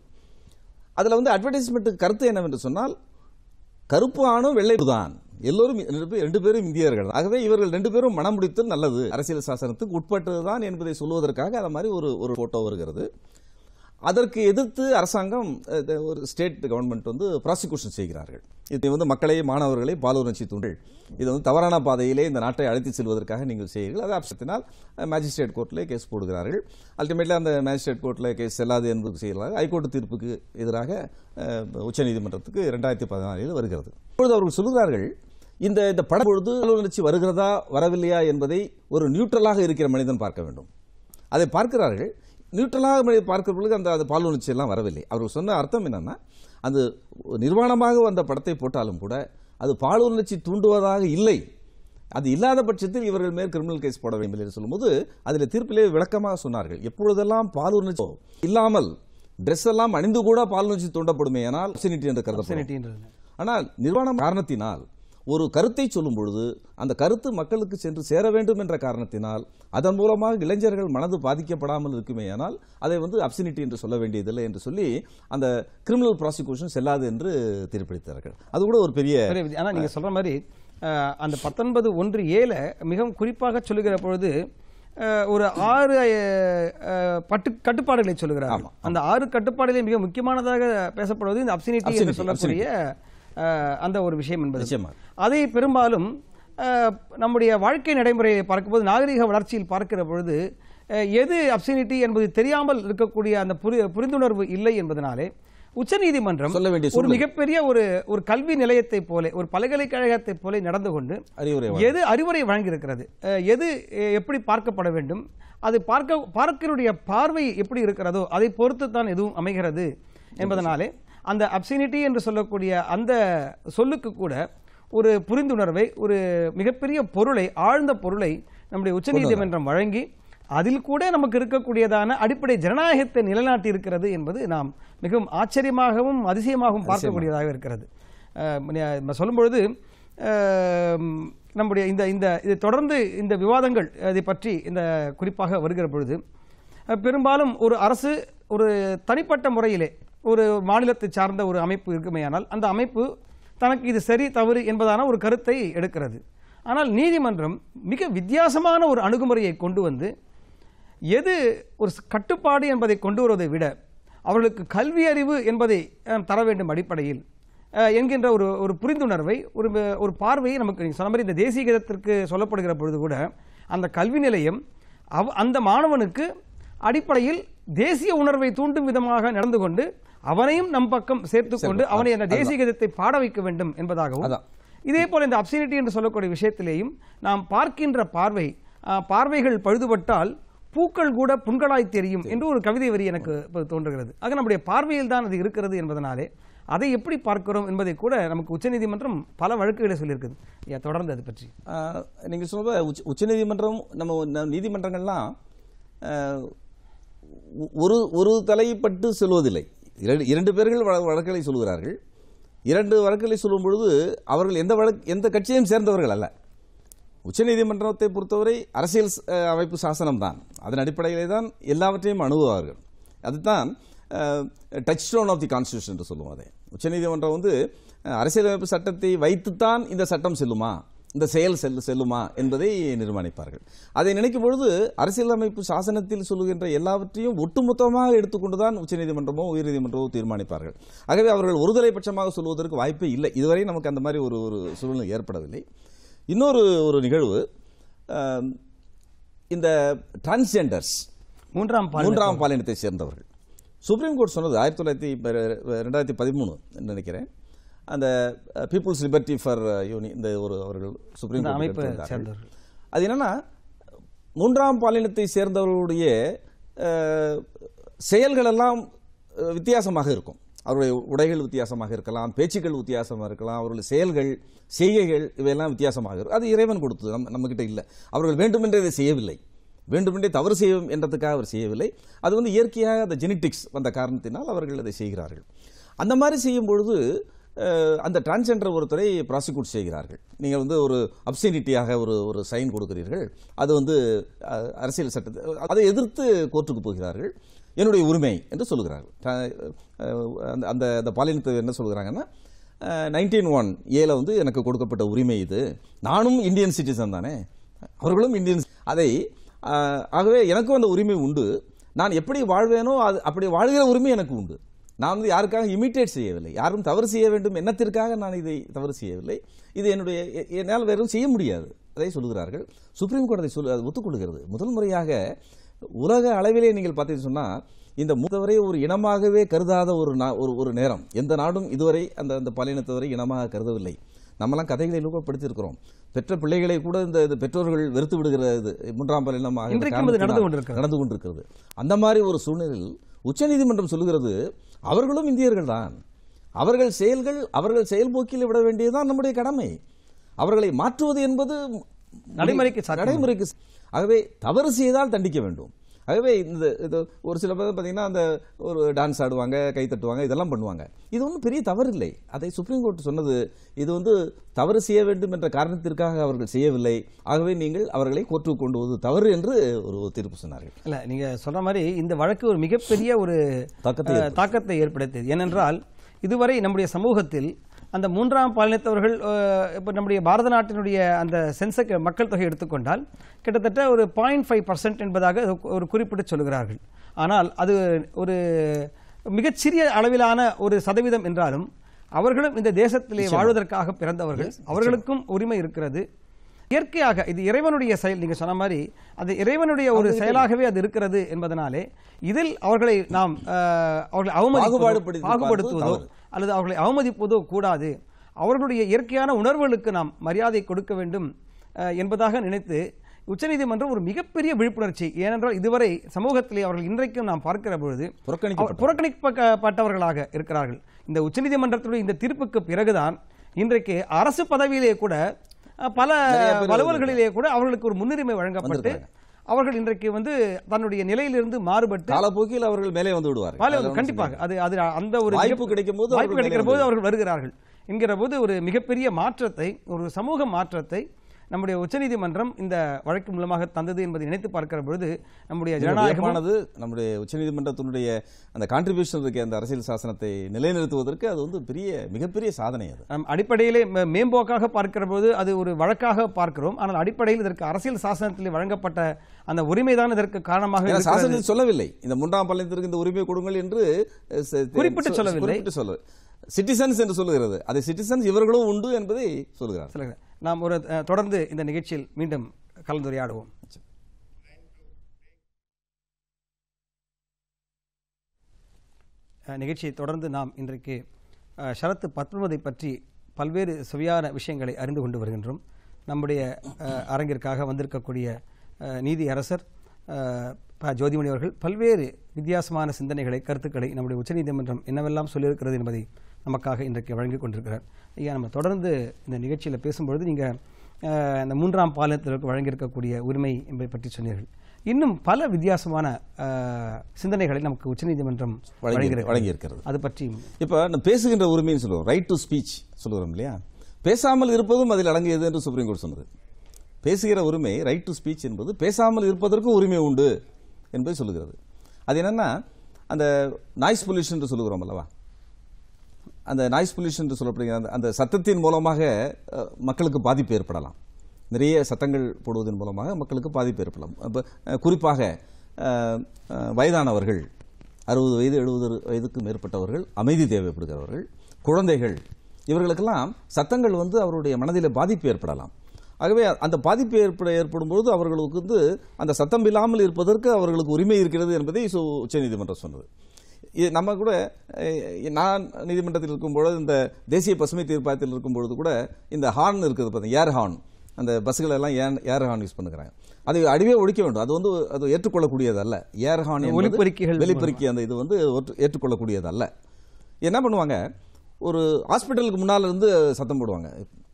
B: அதில் வந்து அட்வர்டைஸ்மெண்ட்டுக்கு கருத்து என்னவென்று சொன்னால் கருப்பு ஆணும் வெள்ளை தான் எல்லோரும் ரெண்டு பேர் ரெண்டு பேரும் இந்தியர்கள் தான். ஆகவே இவர்கள் ரெண்டு பேரும் மனம் முடித்தல் நல்லது அரசியல் சாசனத்துக்கு உட்பட்டதுதான் என்பதை சொல்வதற்காக அது மாதிரி ஒரு ஒரு போட்டோ வருகிறது அதற்கு எதிர்த்து அரசாங்கம் அஹ், ஒரு ஸ்டேட் கவர்மெண்ட் வந்து ப்ராசிக்யூஷன் செய்கிறார்கள் இது வந்து மக்களை மாணவர்களை பாலுணர்ச்சி தூண்டல் இது வந்து தவறான பாதையிலே இந்த நாட்டை அழைத்து செல்வதற்காக நீங்கள் செய்கிறீர்கள் அதை அப்சத்தினால் மேஜிஸ்ட்ரேட் கோர்ட்டில் கேஸ் போடுகிறார்கள் அல்டிமேட்லி அந்த மேஜிஸ்ட்ரேட் கோர்ட்டில் கேஸ் செல்லாது என்பது செய்கிறார்கள் ஹைகோர்ட் தீர்ப்புக்கு எதிராக அஹ், உச்சநீதிமன்றத்துக்கு ரெண்டாயிரத்தி பதினாலில் வருகிறது இப்பொழுது அவர்கள் சொல்கிறார்கள் இந்த இந்த படம் பொழுது பாலுணர்ச்சி வருகிறதா வரவில்லையா என்பதை ஒரு நியூட்ரலாக இருக்கிற மனிதன் பார்க்க வேண்டும் அதை பார்க்கிறார்கள் நியூட்ரலாக மனிதன் பார்க்கிற பொழுது அந்த அது பாலுணர்ச்சி எல்லாம் வரவில்லை அவர் சொன்ன அர்த்தம் என்னன்னா அது நிர்வாணமாக வந்த படத்தை போட்டாலும் கூட அது பாலுணர்ச்சி தூண்டுவதாக இல்லை அது இல்லாத பட்சத்தில் இவர்கள் மேல் கிரிமினல் கேஸ் போட வேண்டும் என்று சொல்லும்போது அதில் தீர்ப்பிலே விளக்கமாக சொன்னார்கள் எப்பொழுதெல்லாம் பாலுணர்ச்சி இல்லாமல் ட்ரெஸ் எல்லாம் அணிந்து கூட பாலுணர்ச்சி தூண்டப்படுமே ஆனால் obscenity என்று கருதப்படும்
A: Obscenityன்றது.
B: ஆனால் நிர்வாணம் காரணத்தினால் ஒரு கருத்தை சொல்லும் பொழுது அந்த கருத்து மக்களுக்கு சென்று சேர வேண்டும் என்ற காரணத்தினால் அதன் மூலமாக இளைஞர்கள் மனது பாதிக்கப்படாமல் இருக்குமேயானால் அதை வந்து அப்சினிட்டி என்று சொல்ல வேண்டியதில்லை என்று சொல்லி அந்த கிரிமினல் ப்ராசிக்யூஷன் செல்லாது என்று தீர்ப்பளித்தார்கள் அது கூட ஒரு பெரிய
A: பெரிய விதி- ஆனா நீங்க சொல்ற மாதிரி அஹ், அந்த பத்தொன்பது ஒன்று ஏல மிகவும் குறிப்பாக சொல்லுகிற பொழுது அஹ், ஒரு ஆறு அஹ், பட்டு கட்டுப்பாடுகளை சொல்லுகிறார் அந்த ஆறு கட்டுப்பாடுகளில் மிக முக்கியமானதாக பேசப்படுவது இந்த அப்சினிட்டி என்று
B: Obscenity,
A: சொல்லக்கூடிய அஹ், அந்த ஒரு விஷயம் என்பது
B: நிச்சயமாக.
A: அதை பெரும்பாலும் அஹ், நம்முடைய வாழ்க்கை நடைமுறையை பார்க்கும்போது நாகரிக வளர்ச்சியில் பார்க்கிற பொழுது அஹ், எது அப்சினிட்டி என்பது தெரியாமல் இருக்கக்கூடிய அந்த புரி- புரிந்துணர்வு இல்லை என்பதனாலே உச்சநீதிமன்றம்
B: சொல்ல வேண்டிய
A: ஒரு
B: சூழ்நிலை.
A: மிகப்பெரிய ஒரு ஒரு கல்வி நிலையத்தை போல ஒரு பல்கலைக்கழகத்தை போல நடந்து கொண்டு
B: அறிவுரை
A: எது அறிவுரை வழங்கியிருக்கிறது அஹ், எது அஹ், எப்படி பார்க்கப்பட வேண்டும் அது பார்க்க பார்க்கருடைய பார்வை எப்படி இருக்கிறதோ அதை பொறுத்து தான் எதுவும் அமைகிறது என்பதனாலே அந்த அப்சினிட்டி என்று சொல்லக்கூடிய அந்த சொல்லுக்கு கூட ஒரு புரிந்துணர்வை ஒரு மிகப்பெரிய பொருளை ஆழ்ந்த பொருளை நம்முடைய உச்சநீதிமன்றம் வழங்கி அதில் கூட நமக்கு இருக்கக்கூடியதான அடிப்படை ஜனநாயகத்தை நிலைநாட்டி இருக்கிறது என்பது நாம் மிகவும் ஆச்சரியமாகவும் அதிசயமாகவும் பார்க்கக்கூடியதாக இருக்கிறது அஹ், நம்ம சொல்லும் பொழுது அஹ், நம்முடைய இந்த இந்த இது தொடர்ந்து இந்த விவாதங்கள் இதை பற்றி இந்த குறிப்பாக வருகிற பொழுது அஹ், பெரும்பாலும் ஒரு அரசு ஒரு தனிப்பட்ட முறையிலே ஒரு மாநிலத்தை சார்ந்த ஒரு அமைப்பு இருக்குமேயானால் அந்த அமைப்பு தனக்கு இது சரி தவறு என்பதான ஒரு கருத்தை எடுக்கிறது ஆனால் நீதிமன்றம் மிக வித்தியாசமான ஒரு அணுகுமுறையை கொண்டு வந்து எது ஒரு ஸ்- கட்டுப்பாடு என்பதை கொண்டு வருவதை விட அவர்களுக்கு கல்வி அறிவு என்பதை அஹ், தர வேண்டும் அடிப்படையில் அஹ், என்கின்ற ஒரு ஒரு புரிந்துணர்வை ஒரு ம- ஒரு பார்வையை நமக்கு நீங்க சொன்ன மாதிரி இந்த தேசிய கீதத்திற்கு சொல்லப்படுகிற பொழுது கூட அந்த கல்வி நிலையம் அவ் அந்த மாணவனுக்கு அடிப்படையில் தேசிய உணர்வை தூண்டும் விதமாக நடந்து கொண்டு அவனையும் நம் பக்கம் சேர்த்துக் கொண்டு அவனை அந்த தேசிய கீதத்தை பாட வைக்க வேண்டும் என்பதாகவும்
B: அதான்.
A: இதே போல இந்த அப்சினிட்டி என்று சொல்லக்கூடிய விஷயத்திலேயும் நாம் பார்க்கின்ற பார்வை ஆ, பார்வைகள் பழுதுபட்டால் பூக்கள் கூட புண்களாய் தெரியும் என்று ஒரு கவிதை வரி எனக்கு இப்போது தோன்றுகிறது ஆக நம்முடைய பார்வையில் தான் அது இருக்கிறது என்பதனாலே அதை எப்படி பார்க்கிறோம் என்பதை கூட நமக்கு உச்சநீதிமன்றம் பல வழக்குகளை சொல்லியிருக்குது ஐயா, தொடர்ந்து அது பற்றி
B: ஆஹ், நீங்க சொல்ற உச்ச உச்சநீதிமன்றம் நம்ம ந- நீதிமன்றங்கள்லாம் ஆஹ், ஒ- ஒரு ஒரு தலைப்பட்டு செல்வதில்லை இரண்டு இரண்டு பேர்கள் வழ- வழக்குகளை சொல்கிறார்கள் இரண்டு வழக்குகளை சொல்லும் பொழுது அவர்கள் எந்த வழக்கு எந்த கட்சியையும் சேர்ந்தவர்கள் அல்ல உச்சநீதிமன்றத்தை பொறுத்தவரை அரசியல் ஸ்- அஹ், அமைப்பு சாசனம் தான் அதன் அடிப்படையிலே தான் எல்லாவற்றையும் அணுகுவார்கள் அதுதான் touchstone of the constitution என்று சொல்லுவோம் அதை உச்சநீதிமன்றம் வந்து அஹ், அரசியலமைப்பு சட்டத்தை வைத்துத்தான் இந்த சட்டம் செல்லுமா இந்த செயல் செல் செல்லுமா என்பதை நிர்மாணிப்பார்கள் அதை நினைக்கும் பொழுது அரசியலமைப்பு சாசனத்தில் சொல்லுகின்ற எல்லாவற்றையும் ஒட்டுமொத்தமாக எடுத்துக்கொண்டுதான் உச்சநீதிமன்றமோ உயர்நீதிமன்றமோ தீர்மானிப்பார்கள் ஆகவே அவர்கள் ஒருதலை பட்சமாக சொல்வதற்கு வாய்ப்பே இல்லை இதுவரை நமக்கு அந்த மாதிரி ஒரு ஒரு சூழ்நிலை ஏற்படவில்லை இன்னொரு ஒரு நிகழ்வு அஹ், இந்த டிரான்ஸ்ஜெண்டர்ஸ்
A: மூன்றாம் பால்
B: மூன்றாம் பாலினத்தை சேர்ந்தவர்கள் சுப்ரீம் கோர்ட் சொன்னது ஆயிரத்தி தொள்ளாயிரத்தி ப- ரெண்டாயிரத்தி பதிமூணு நினைக்கிறேன் அந்த பீப்புள்ஸ் லிபர்ட்டி ஃபார் யூனி இந்த ஒரு அவர்கள் சுப்ரீம்
A: இந்த
B: கோர்ட்
A: அமைப்பை
B: எடுத்திருந்தார்கள்.
A: சேர்ந்தவர்கள்
B: அது என்னன்னா மூன்றாம் பாலினத்தை சேர்ந்தவர்களுடைய அஹ், செயல்கள் எல்லாம் அஹ், வித்தியாசமாக இருக்கும் அவருடைய உடைகள் வித்தியாசமாக இருக்கலாம் பேச்சுக்கள் வித்தியாசமாக இருக்கலாம் அவர்களுடைய செயல்கள் செய்கைகள் இவையெல்லாம் வித்தியாசமாக இருக்கும் அது இறைவன் கொடுத்தது நம்ம நம்மகிட்ட இல்லை அவர்கள் வேண்டுமென்றே இதை செய்யவில்லை வேண்டுமென்றே தவறு செய்யும் என்றதுக்காக அவர் செய்யவில்லை அது வந்து இயற்கையாக அந்த ஜெனட்டிக்ஸ் வந்த காரணத்தினால் அவர்கள் அதை செய்கிறார்கள் அந்த மாதிரி செய்யும் பொழுது அஹ், அந்த டிரான்ஸ்ஜெண்டர் ஒருத்தரை ப்ராசிக்யூட் செய்கிறார்கள் நீங்கள் வந்து ஒரு அப்சினிட்டியாக ஒரு ஒரு சைன் கொடுக்கிறீர்கள் அது வந்து அஹ், அரசியல் சட்டத்தை அதை எதிர்த்து கோர்ட்டுக்கு போகிறார்கள் என்னுடைய உரிமை என்று சொல்லுகிறார்கள் ட- அஹ், அந்த அந்த அந்த பாலினத்தை என்ன சொல்கிறாங்கன்னா நைன்டீன் ஒன் ஏல வந்து எனக்கு கொடுக்கப்பட்ட உரிமை இது நானும் இந்தியன் சிட்டிசன் தானே அவர்களும் இந்தியன் அதை அஹ், ஆகவே எனக்கும் அந்த உரிமை உண்டு நான் எப்படி வாழ்வேனோ அது அப்படி வாழ்கிற உரிமை எனக்கு உண்டு நான் வந்து யாருக்காக இமிட்டேட் செய்யவில்லை யாரும் தவறு செய்ய வேண்டும் எண்ணத்திற்காக நான் இதை தவறு செய்யவில்லை இது என்னுடைய எ- என்னால் வேறும் செய்ய முடியாது அதை சொல்கிறார்கள் சுப்ரீம் கோர்ட் அதை சொல் அது ஒத்துக்கொள்கிறது முதல் முறையாக உலக அளவிலே நீங்கள் பார்த்தீங்கன்னு சொன்னா இந்த மூத்தவரை ஒரு இனமாகவே கருதாத ஒரு நா- ஒரு ஒரு நேரம் எந்த நாடும் இதுவரை அந்த அந்த பாலினத்தவரை இனமாக கருதவில்லை நம்மலாம் கதைகளை லூக்கப்படுத்தியிருக்கிறோம் பெற்ற பிள்ளைகளை கூட இந்த இந்த பெற்றோர்கள் வெறுத்து விடுகிற இது மூன்றாம் பாலினமாக
A: இன்றைக்கும் அது நடந்து
B: காரணத்தினால்
A: கொண்டிருக்கிறது.
B: நடந்து கொண்டிருக்கிறது அந்த மாதிரி ஒரு சூழ்நிலையில் உச்சநீதிமன்றம் சொல்லுகிறது அவர்களும் இந்தியர்கள் தான் அவர்கள் செயல்கள் அவர்கள் செயல்போக்கில் விட வேண்டியதுதான் நம்முடைய கடமை அவர்களை மாற்றுவது என்பது
A: நடைமுறைக்கு சாத்தியம்.
B: நடைமுறைக்கு ச- ஆகவே தவறு செய்தால் தண்டிக்க வேண்டும் ஆகவே இந்த இது ஒரு சில பேர் பார்த்தீங்கன்னா அந்த ஒரு டான்ஸ் ஆடுவாங்க கை தட்டுவாங்க இதெல்லாம் பண்ணுவாங்க இது ஒன்றும் பெரிய தவறு இல்லை அதை சுப்ரீம் கோர்ட் சொன்னது இது வந்து தவறு செய்ய வேண்டும் என்ற காரணத்திற்காக அவர்கள் செய்யவில்லை ஆகவே நீங்கள் அவர்களை கோர்ட்டுக்கு கொண்டு வருவது தவறு என்று ஒரு தீர்ப்பு சொன்னார்கள்
A: இல்ல நீங்க சொல்ற மாதிரி இந்த வழக்கு ஒரு மிகப்பெரிய ஒரு
B: தாக்கத்தை
A: அஹ், தாக்கத்தை ஏற்படுத்தியது ஏனென்றால் இதுவரை நம்முடைய சமூகத்தில் அந்த மூன்றாம் பாலினத்தவர்கள் அஹ், இப்ப நம்முடைய பாரத நாட்டினுடைய அந்த சென்சக் மக்கள் தொகை எடுத்துக்கொண்டால் கிட்டத்தட்ட ஒரு பாயிண்ட் ஃபைவ் பர்சன்ட் என்பதாக ஒரு குறிப்பிட்டு சொல்கிறார்கள் ஆனால் அது ஒரு மிகச்சிறிய அளவிலான ஒரு சதவீதம் என்றாலும் அவர்களும் இந்த தேசத்திலே வாழ்வதற்காக பிறந்தவர்கள் அவர்களுக்கும் உரிமை இருக்கிறது இயற்கையாக இது இறைவனுடைய செயல் நீங்க சொன்ன மாதிரி அது இறைவனுடைய ஒரு செயலாகவே அது இருக்கிறது என்பதனாலே இதில் அவர்களை நாம் அஹ், அவர்களை அவமதிப்பதோ,
B: பாகுபாடுபடுத்தி
A: பாகுபடுத்துவதோ
B: பார்ப்பது
A: அல்லது அவர்களை அவமதிப்பதோ கூடாது அவர்களுடைய இயற்கையான உணர்வுகளுக்கு நாம் மரியாதை கொடுக்க வேண்டும் அஹ், என்பதாக நினைத்து உச்சநீதிமன்றம் ஒரு மிகப்பெரிய விழிப்புணர்ச்சி ஏனென்றால் இதுவரை சமூகத்திலே அவர்கள் இன்றைக்கும் நாம் பார்க்கிற பொழுது
B: புறக்கணிக்கப்பட்ட
A: அவர் புறக்கணிக்கப்பட்டவர்களாக இருக்கிறார்கள் இந்த உச்சநீதிமன்றத்துடைய இந்த தீர்ப்புக்கு பிறகுதான் இன்றைக்கு அரசு பதவியிலே கூட அஹ், பல
B: நிறைய பேர்
A: வலுவல்களிலே கூட அவர்களுக்கு ஒரு முன்னுரிமை வழங்கப்பட்டு அவர்கள் இன்றைக்கு வந்து தன்னுடைய நிலையிலிருந்து மாறுபட்டு
B: காலப்போக்கில் அவர்கள் மேலே வந்து விடுவார்கள்
A: பாலை
B: அதுல
A: வந்து
B: ஒண்ணும்
A: கண்டிப்பாக அது அது அந்த ஒரு
B: வாய்ப்பு
A: மிகப்-
B: கிடைக்கும் போது
A: வாய்ப்பு
B: அவர்கள்
A: கிடைக்கிற
B: மேலே
A: போது அவர்கள் வருகிறார்கள் என்கிற போது ஒரு மிகப்பெரிய மாற்றத்தை ஒரு சமூக மாற்றத்தை நம்முடைய உச்சநீதிமன்றம் இந்த வழக்கு மூலமாக தந்தது என்பதை நினைத்து பார்க்கிற பொழுது நம்முடைய ஜனநாயகம்
B: வியப்பானது நம்முடைய உச்சநீதிமன்றத்தினுடைய அந்த கான்ட்ரிபியூஷன் இருக்கு அந்த அரசியல் சாசனத்தை நிலைநிறுத்துவதற்கு அது வந்து பெரிய மிகப்பெரிய சாதனை அது
A: நம் அடிப்படையிலே மே- மேம்போக்காக பார்க்கிற போது அது ஒரு வழக்காக பார்க்கிறோம் ஆனால் அடிப்படையில் இதற்கு அரசியல் சாசனத்தில் வழங்கப்பட்ட அந்த உரிமைதான் இதற்கு காரணமாக
B: ஏன்னா
A: இருக்கிறது.
B: சாசனத்தில் சொல்லவில்லை இந்த மூன்றாம் பாலினத்திற்கு இந்த உரிமை கொடுங்கள் என்று அஹ், ச-
A: குறிப்பிட்டு
B: சொ-
A: சொல்லவில்லை.
B: குறிப்பிட்டு சொல்ல சிட்டிசன்ஸ் என்று சொல்லுகிறது அது சிட்டிசன்ஸ் இவர்களும் உண்டு என்பதை சொல்லுகிறார்
A: சொல்லுங்க நாம் ஒரு அஹ், தொடர்ந்து இந்த நிகழ்ச்சியில் மீண்டும் கலந்துரையாடுவோம் அஹ், நிகழ்ச்சியை தொடர்ந்து நாம் இன்றைக்கு அஹ், ஷரத்து பத்தொன்பதை பற்றி பல்வேறு சுவையான விஷயங்களை அறிந்து கொண்டு வருகின்றோம் நம்முடைய அஹ், அரங்கிற்காக வந்திருக்கக்கூடிய அஹ், நீதி அரசர் அஹ், ப. ஜோதிமணி அவர்கள் பல்வேறு வித்தியாசமான சிந்தனைகளை கருத்துக்களை நம்முடைய உச்சநீதிமன்றம் என்னவெல்லாம் சொல்லியிருக்கிறது என்பதை நமக்காக இன்றைக்கு வழங்கிக் கொண்டிருக்கிறார் ஐயா நம்ம தொடர்ந்து இந்த நிகழ்ச்சியில் பேசும்பொழுது நீங்கள் இந்த மூன்றாம் பாலினத்திற்கு வழங்கியிருக்கக்கூடிய உரிமை என்பதை பற்றி சொன்னீர்கள் இன்னும் பல வித்தியாசமான அஹ், சிந்தனைகளை நமக்கு உச்சநீதிமன்றம்
B: வழங்கி
A: வழங்கியிருக்கிறது.
B: வழங்கியிருக்கிறது
A: அது பற்றி
B: இப்போ நம்ம பேசுகின்ற உரிமைன்னு சொல்லுவோம் ரைட் டு ஸ்பீச் சொல்லுகிறோம் இல்லையா பேசாமல் இருப்பதும் அதில் அடங்கியது என்று சுப்ரீம் கோர்ட் சொன்னது பேசுகிற உரிமை ரைட் டு ஸ்பீச் என்பது பேசாமல் இருப்பதற்கும் உரிமை உண்டு என்பதை சொல்லுகிறது அது என்னன்னா அந்த நாய்ஸ் பொல்யூஷன் என்று சொல்லுகிறோம் அல்லவா அந்த நாய்ஸ் பொல்யூஷன் என்று சொல்லப்படுகிற அந்த- அந்த சத்தத்தின் மூலமாக அஹ், மக்களுக்கு பாதிப்பு ஏற்படலாம் நிறைய சத்தங்கள் போடுவதன் மூலமாக மக்களுக்கு பாதிப்பு ஏற்படலாம் அப்ப, அஹ், குறிப்பாக அஹ், அஹ், வயதானவர்கள் அறுபது வயது எழுபது வயதுக்கு மேற்பட்டவர்கள் அமைதி தேவைப்படுகிறவர்கள் குழந்தைகள் இவர்களுக்கெல்லாம் சத்தங்கள் வந்து அவருடைய மனதில் பாதிப்பு ஏற்படலாம் ஆகவே அந்த பாதிப்பு ஏற்பட ஏற்படும்போது அவர்களுக்கு வந்து அந்த சத்தம் இல்லாமல் இருப்பதற்கு அவர்களுக்கு உரிமை இருக்கிறது என்பதை சு- உச்சநீதிமன்றம் சொன்னது இது நம்ம கூட அஹ், நான் நீதிமன்றத்தில் இருக்கும்பொழுது இந்த தேசிய பசுமை தீர்ப்பாயத்தில் இருக்கும்பொழுது கூட இந்த ஹார்ன் இருக்குது பார்த்தீங்க ஏர் ஹார்ன் அந்த பஸ்கள் எல்லாம் ஏன் ஏர் ஹார்ன் யூஸ் பண்ணுறாங்க அதை அடிவே ஒழிக்க வேண்டும் அது வந்து அது ஏற்றுக்கொள்ளக்கூடியது அல்ல ஏர் ஹார்ன் என்பது
A: ஒலிபெருக்கிகள்
B: வெளிப்பெருக்கி அந்த இது வந்து ஒற்று- ஏற்றுக்கொள்ளக்கூடியது அல்ல என்ன பண்ணுவாங்க ஒரு ஹாஸ்பிட்டலுக்கு முன்னால இருந்து சத்தம் போடுவாங்க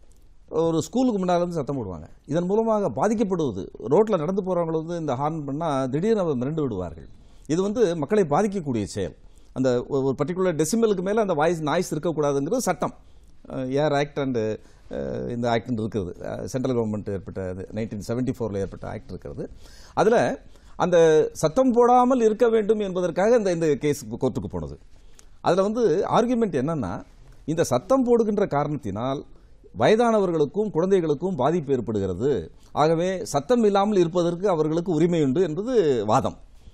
B: ஒரு ஸ்கூலுக்கு முன்னால இருந்து சத்தம் போடுவாங்க இதன் மூலமாக பாதிக்கப்படுவது ரோட்ல நடந்து போறவங்க வந்து இந்த ஹார்ன் பண்ணா திடீர்னு அவர் மிரண்டு விடுவார்கள் இது வந்து மக்களை பாதிக்கக்கூடிய செயல் அந்த ஒரு- ஒரு பர்டிகுலர் டெசிமலுக்கு மேல அந்த வாய்ஸ் நாய்ஸ் இருக்கக்கூடாதுங்கிறது சட்டம் ஏர் ஆக்ட் அண்ட் இந்த ஆக்ட் இருக்கிறது சென்ட்ரல் கவர்மெண்ட் ஏற்பட்ட நைன்டீன் செவன்டி ஃபோரில் ஏற்பட்ட ஆக்ட் இருக்கிறது அதில் அந்த சத்தம் போடாமல் இருக்க வேண்டும் என்பதற்காக இந்த இந்த கேஸ் கோர்ட்டுக்கு போனது அதில் வந்து ஆர்குமெண்ட் என்னன்னா இந்த சத்தம் போடுகின்ற காரணத்தினால் வயதானவர்களுக்கும் குழந்தைகளுக்கும் பாதிப்பு ஏற்படுகிறது ஆகவே சத்தம் இல்லாமல் இருப்பதற்கு அவர்களுக்கு உரிமை உண்டு என்பது வாதம்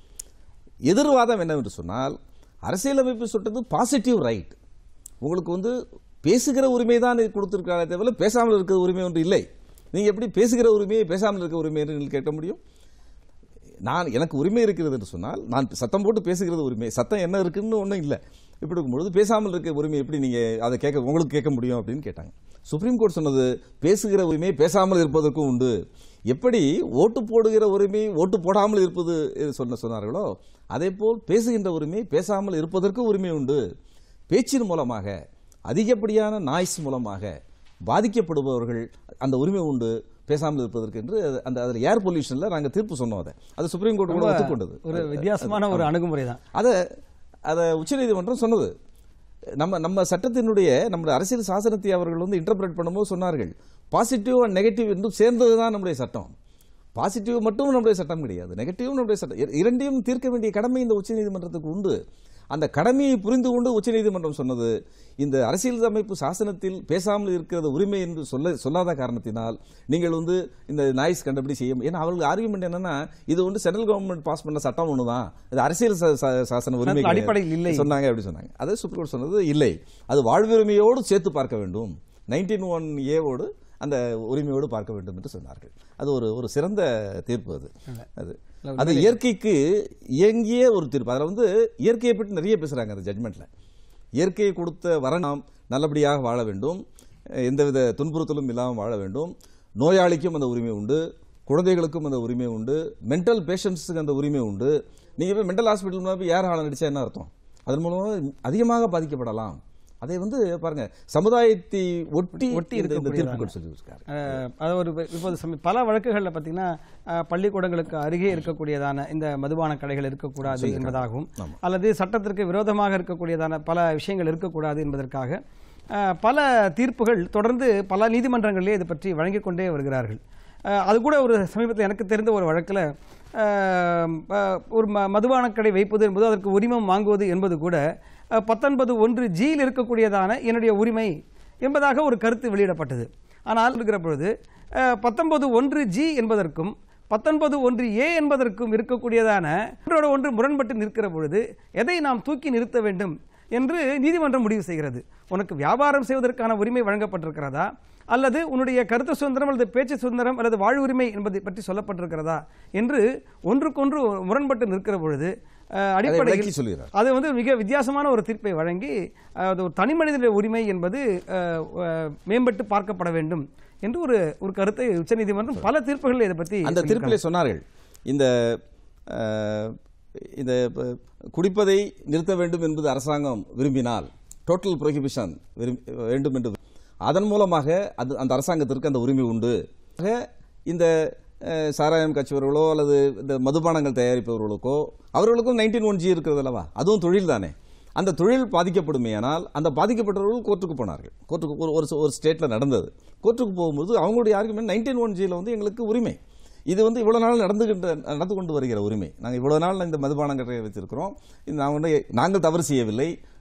B: எதிர்வாதம் என்னவென்று சொன்னால் அரசியலமைப்பு சொல்றது பாசிட்டிவ் ரைட் உங்களுக்கு வந்து பேசுகிற உரிமை தான் கொடுத்திருக்காங்க தவிர பேசாமல் இருக்கிற உரிமை ஒன்று இல்லை நீங்க எப்படி பேசுகிற உரிமையை பேசாமல் இருக்க உரிமை என்று நீங்கள் கேட்க முடியும் நான் எனக்கு உரிமை இருக்கிறது என்று சொன்னால் நான் சத்தம் போட்டு பேசுகிறது உரிமை சத்தம் என்ன இருக்குன்னு ஒன்றும் இல்லை இப்படி இருக்கும்பொழுது பேசாமல் இருக்க உரிமை எப்படி நீங்க அதை கேட்க உங்களுக்கு கேட்க முடியும் அப்படின்னு கேட்டாங்க சுப்ரீம் கோர்ட் சொன்னது பேசுகிற உரிமை பேசாமல் இருப்பதற்கும் உண்டு எப்படி ஓட்டு போடுகிற உரிமை ஓட்டு போடாமல் இருப்பது சொன்ன சொன்னார்களோ அதே போல் பேசுகின்ற உரிமை பேசாமல் இருப்பதற்கு உரிமை உண்டு பேச்சின் மூலமாக அதிகப்படியான நாய்ஸ் மூலமாக பாதிக்கப்படுபவர்கள் அந்த உரிமை உண்டு பேசாமல் இருப்பதற்கு என்று அது- அந்த அதில் ஏர் பொல்யூஷன்ல நாங்க தீர்ப்பு சொன்னோம் அதை அது சுப்ரீம் கோர்ட் கூட ஒத்துக்கொண்டது
A: ஒரு வித்தியாசமான ஒரு அணுகுமுறை தான்
B: அதை அதை உச்சநீதிமன்றம் சொன்னது நம்ம நம்ம சட்டத்தினுடைய நம்முடைய அரசியல் சாசனத்தை அவர்கள் வந்து இன்டர்பிரேட் பண்ணும்போது சொன்னார்கள் பாசிட்டிவ் அண்ட் நெகட்டிவ் என்றும் சேர்ந்தது தான் நம்முடைய சட்டம் பாசிட்டிவ் மட்டும் நம்முடைய சட்டம் கிடையாது நெகட்டிவ் நம்முடைய சட்டம் இர- இரண்டையும் தீர்க்க வேண்டிய கடமை இந்த உச்சநீதிமன்றத்துக்கு உண்டு அந்த கடமையை புரிந்து கொண்டு உச்சநீதிமன்றம் சொன்னது இந்த அரசியல் அமைப்பு சாசனத்தில் பேசாமல் இருக்கிறது உரிமை என்று சொல்ல சொல்லாத காரணத்தினால் நீங்கள் வந்து இந்த நாய்ஸ் கண்டுபிடி செய்ய ஏன்னா அவங்களுக்கு ஆர்குமெண்ட் என்னன்னா இது வந்து சென்ட்ரல் கவர்மெண்ட் பாஸ் பண்ண சட்டம் ஒண்ணுதான் இது அரசியல் சா- சா- சாசன உரிமை
A: சட்டத்தின் அடிப்படையில்
B: கிடையாது.
A: இல்லை.
B: சொன்னாங்க அப்படி சொன்னாங்க அது சுப்ரீம் கோர்ட் சொன்னது இல்லை அது வாழ்வுரிமையோடு சேர்த்து பார்க்க வேண்டும் நைன்டீன் ஒன் ஏவோடு அந்த உரிமையோடு பார்க்க வேண்டும் என்று சொன்னார்கள் அது ஒரு ஒரு சிறந்த தீர்ப்பு அது அது அது இயற்கைக்கு இயங்கிய ஒரு தீர்ப்பு அதில் வந்து இயற்கையை பற்றி நிறைய பேசுறாங்க அந்த ஜட்மெண்ட்ல இயற்கையை கொடுத்த வர நாம் நல்லபடியாக வாழ வேண்டும் எந்தவித துன்புறுத்தலும் இல்லாமல் வாழ வேண்டும் நோயாளிக்கும் அந்த உரிமை உண்டு குழந்தைகளுக்கும் அந்த உரிமை உண்டு மென்டல் பேஷண்ட்ஸுக்கு அந்த உரிமை உண்டு நீங்க போய் மென்டல் ஹாஸ்பிட்டல் போய் ஏர் ஹாலம் அடிச்சா என்ன அர்த்தம் அதன் மூலமாக அதிகமாக பாதிக்கப்படலாம் அதை வந்து பாருங்க சமுதாயத்தை ஒட்டி
A: ஒட்டி
B: இந்த- இந்த
A: இருக்கக்கூடியதான.
B: தீர்ப்புகள் சொல்லியிருக்காரு
A: அஹ், அது ஒரு இப்போது சமீ- பல வழக்குகளில் பார்த்தீங்கன்னா அஹ், பள்ளிக்கூடங்களுக்கு அருகே இருக்கக்கூடியதான இந்த மதுபான கடைகள் இருக்கக்கூடாது என்பதாகவும்
B: ஆமா.
A: அல்லது சட்டத்திற்கு விரோதமாக இருக்கக்கூடியதான பல விஷயங்கள் இருக்கக்கூடாது என்பதற்காக அஹ், பல தீர்ப்புகள் தொடர்ந்து பல நீதிமன்றங்களிலே இது பற்றி வழங்கிக் கொண்டே வருகிறார்கள் அஹ், அது கூட ஒரு சமீபத்தில் எனக்கு தெரிந்த ஒரு வழக்கில் ஒரு ம மதுபான கடை வைப்பது என்பது அதற்கு உரிமம் வாங்குவது என்பது கூட அஹ், பத்தொன்பது ஒன்று ஜியில் இருக்கக்கூடியதான என்னுடைய உரிமை என்பதாக ஒரு கருத்து வெளியிடப்பட்டது ஆனால் இருக்கிற பொழுது பத்தொன்பது ஒன்று ஜி என்பதற்கும் பத்தொன்பது ஒன்று ஏ என்பதற்கும் இருக்கக்கூடியதான ஒன்றோட ஒன்று முரண்பட்டு நிற்கிற பொழுது எதை நாம் தூக்கி நிறுத்த வேண்டும் என்று நீதிமன்றம் முடிவு செய்கிறது உனக்கு வியாபாரம் செய்வதற்கான உரிமை வழங்கப்பட்டிருக்கிறதா அல்லது உன்னுடைய கருத்து சுதந்திரம் அல்லது பேச்சு சுதந்திரம் அல்லது வாழ்வுரிமை என்பதை பற்றி சொல்லப்பட்டிருக்கிறதா என்று ஒன்றுக்கொன்று முரண்பட்டு நிற்கிற பொழுது அஹ்,
B: விளக்கி
A: அடிப்படையில்
B: சொல்கிறார்.
A: அது வந்து மிக வித்தியாசமான ஒரு தீர்ப்பை வழங்கி அஹ், அது ஒரு தனி மனிதனுடைய உரிமை என்பது அஹ், அஹ், மேம்பட்டு பார்க்கப்பட வேண்டும் என்று ஒரு ஒரு கருத்தை உச்சநீதிமன்றம் பல தீர்ப்புகளில் இதை பற்றி
B: அந்த தீர்ப்பிலே சொன்னார்கள் இந்த அஹ், இந்த ப- குடிப்பதை நிறுத்த வேண்டும் என்பது அரசாங்கம் விரும்பினால் டோட்டல் ப்ரொஹிபிஷன் வேண்டும் என்று அதன் மூலமாக அது அந்த அரசாங்கத்திற்கு அந்த உரிமை உண்டு ஆக இந்த அஹ், சாராயம் கட்சிவர்களோ அல்லது இந்த மதுபானங்கள் தயாரிப்பவர்களுக்கோ அவர்களுக்கும் நைன்டீன் ஒன் ஜி இருக்கிறது அல்லவா அதுவும் தொழில் தானே அந்த தொழில் பாதிக்கப்படுமேயானால் அந்த பாதிக்கப்பட்டவர்கள் கோர்ட்டுக்கு போனார்கள் கோர்ட்டுக்கு ஒரு ஒரு ஒரு ஸ்டேட்ல நடந்தது கோர்ட்டுக்கு போகும்போது அவங்களுடைய ஆர்குமெண்ட் நைன்டீன் ஒன் ஜியில் வந்து எங்களுக்கு உரிமை இது வந்து இவ்வளவு நாள் நடந்துகின்ற நடந்து கொண்டு வருகிற உரிமை நாங்கள் இவ்வளவு நாள் இந்த மதுபானங்களை வச்சிருக்கிறோம் இது நாங்கள் வந்து நாங்கள் தவறு செய்யவில்லை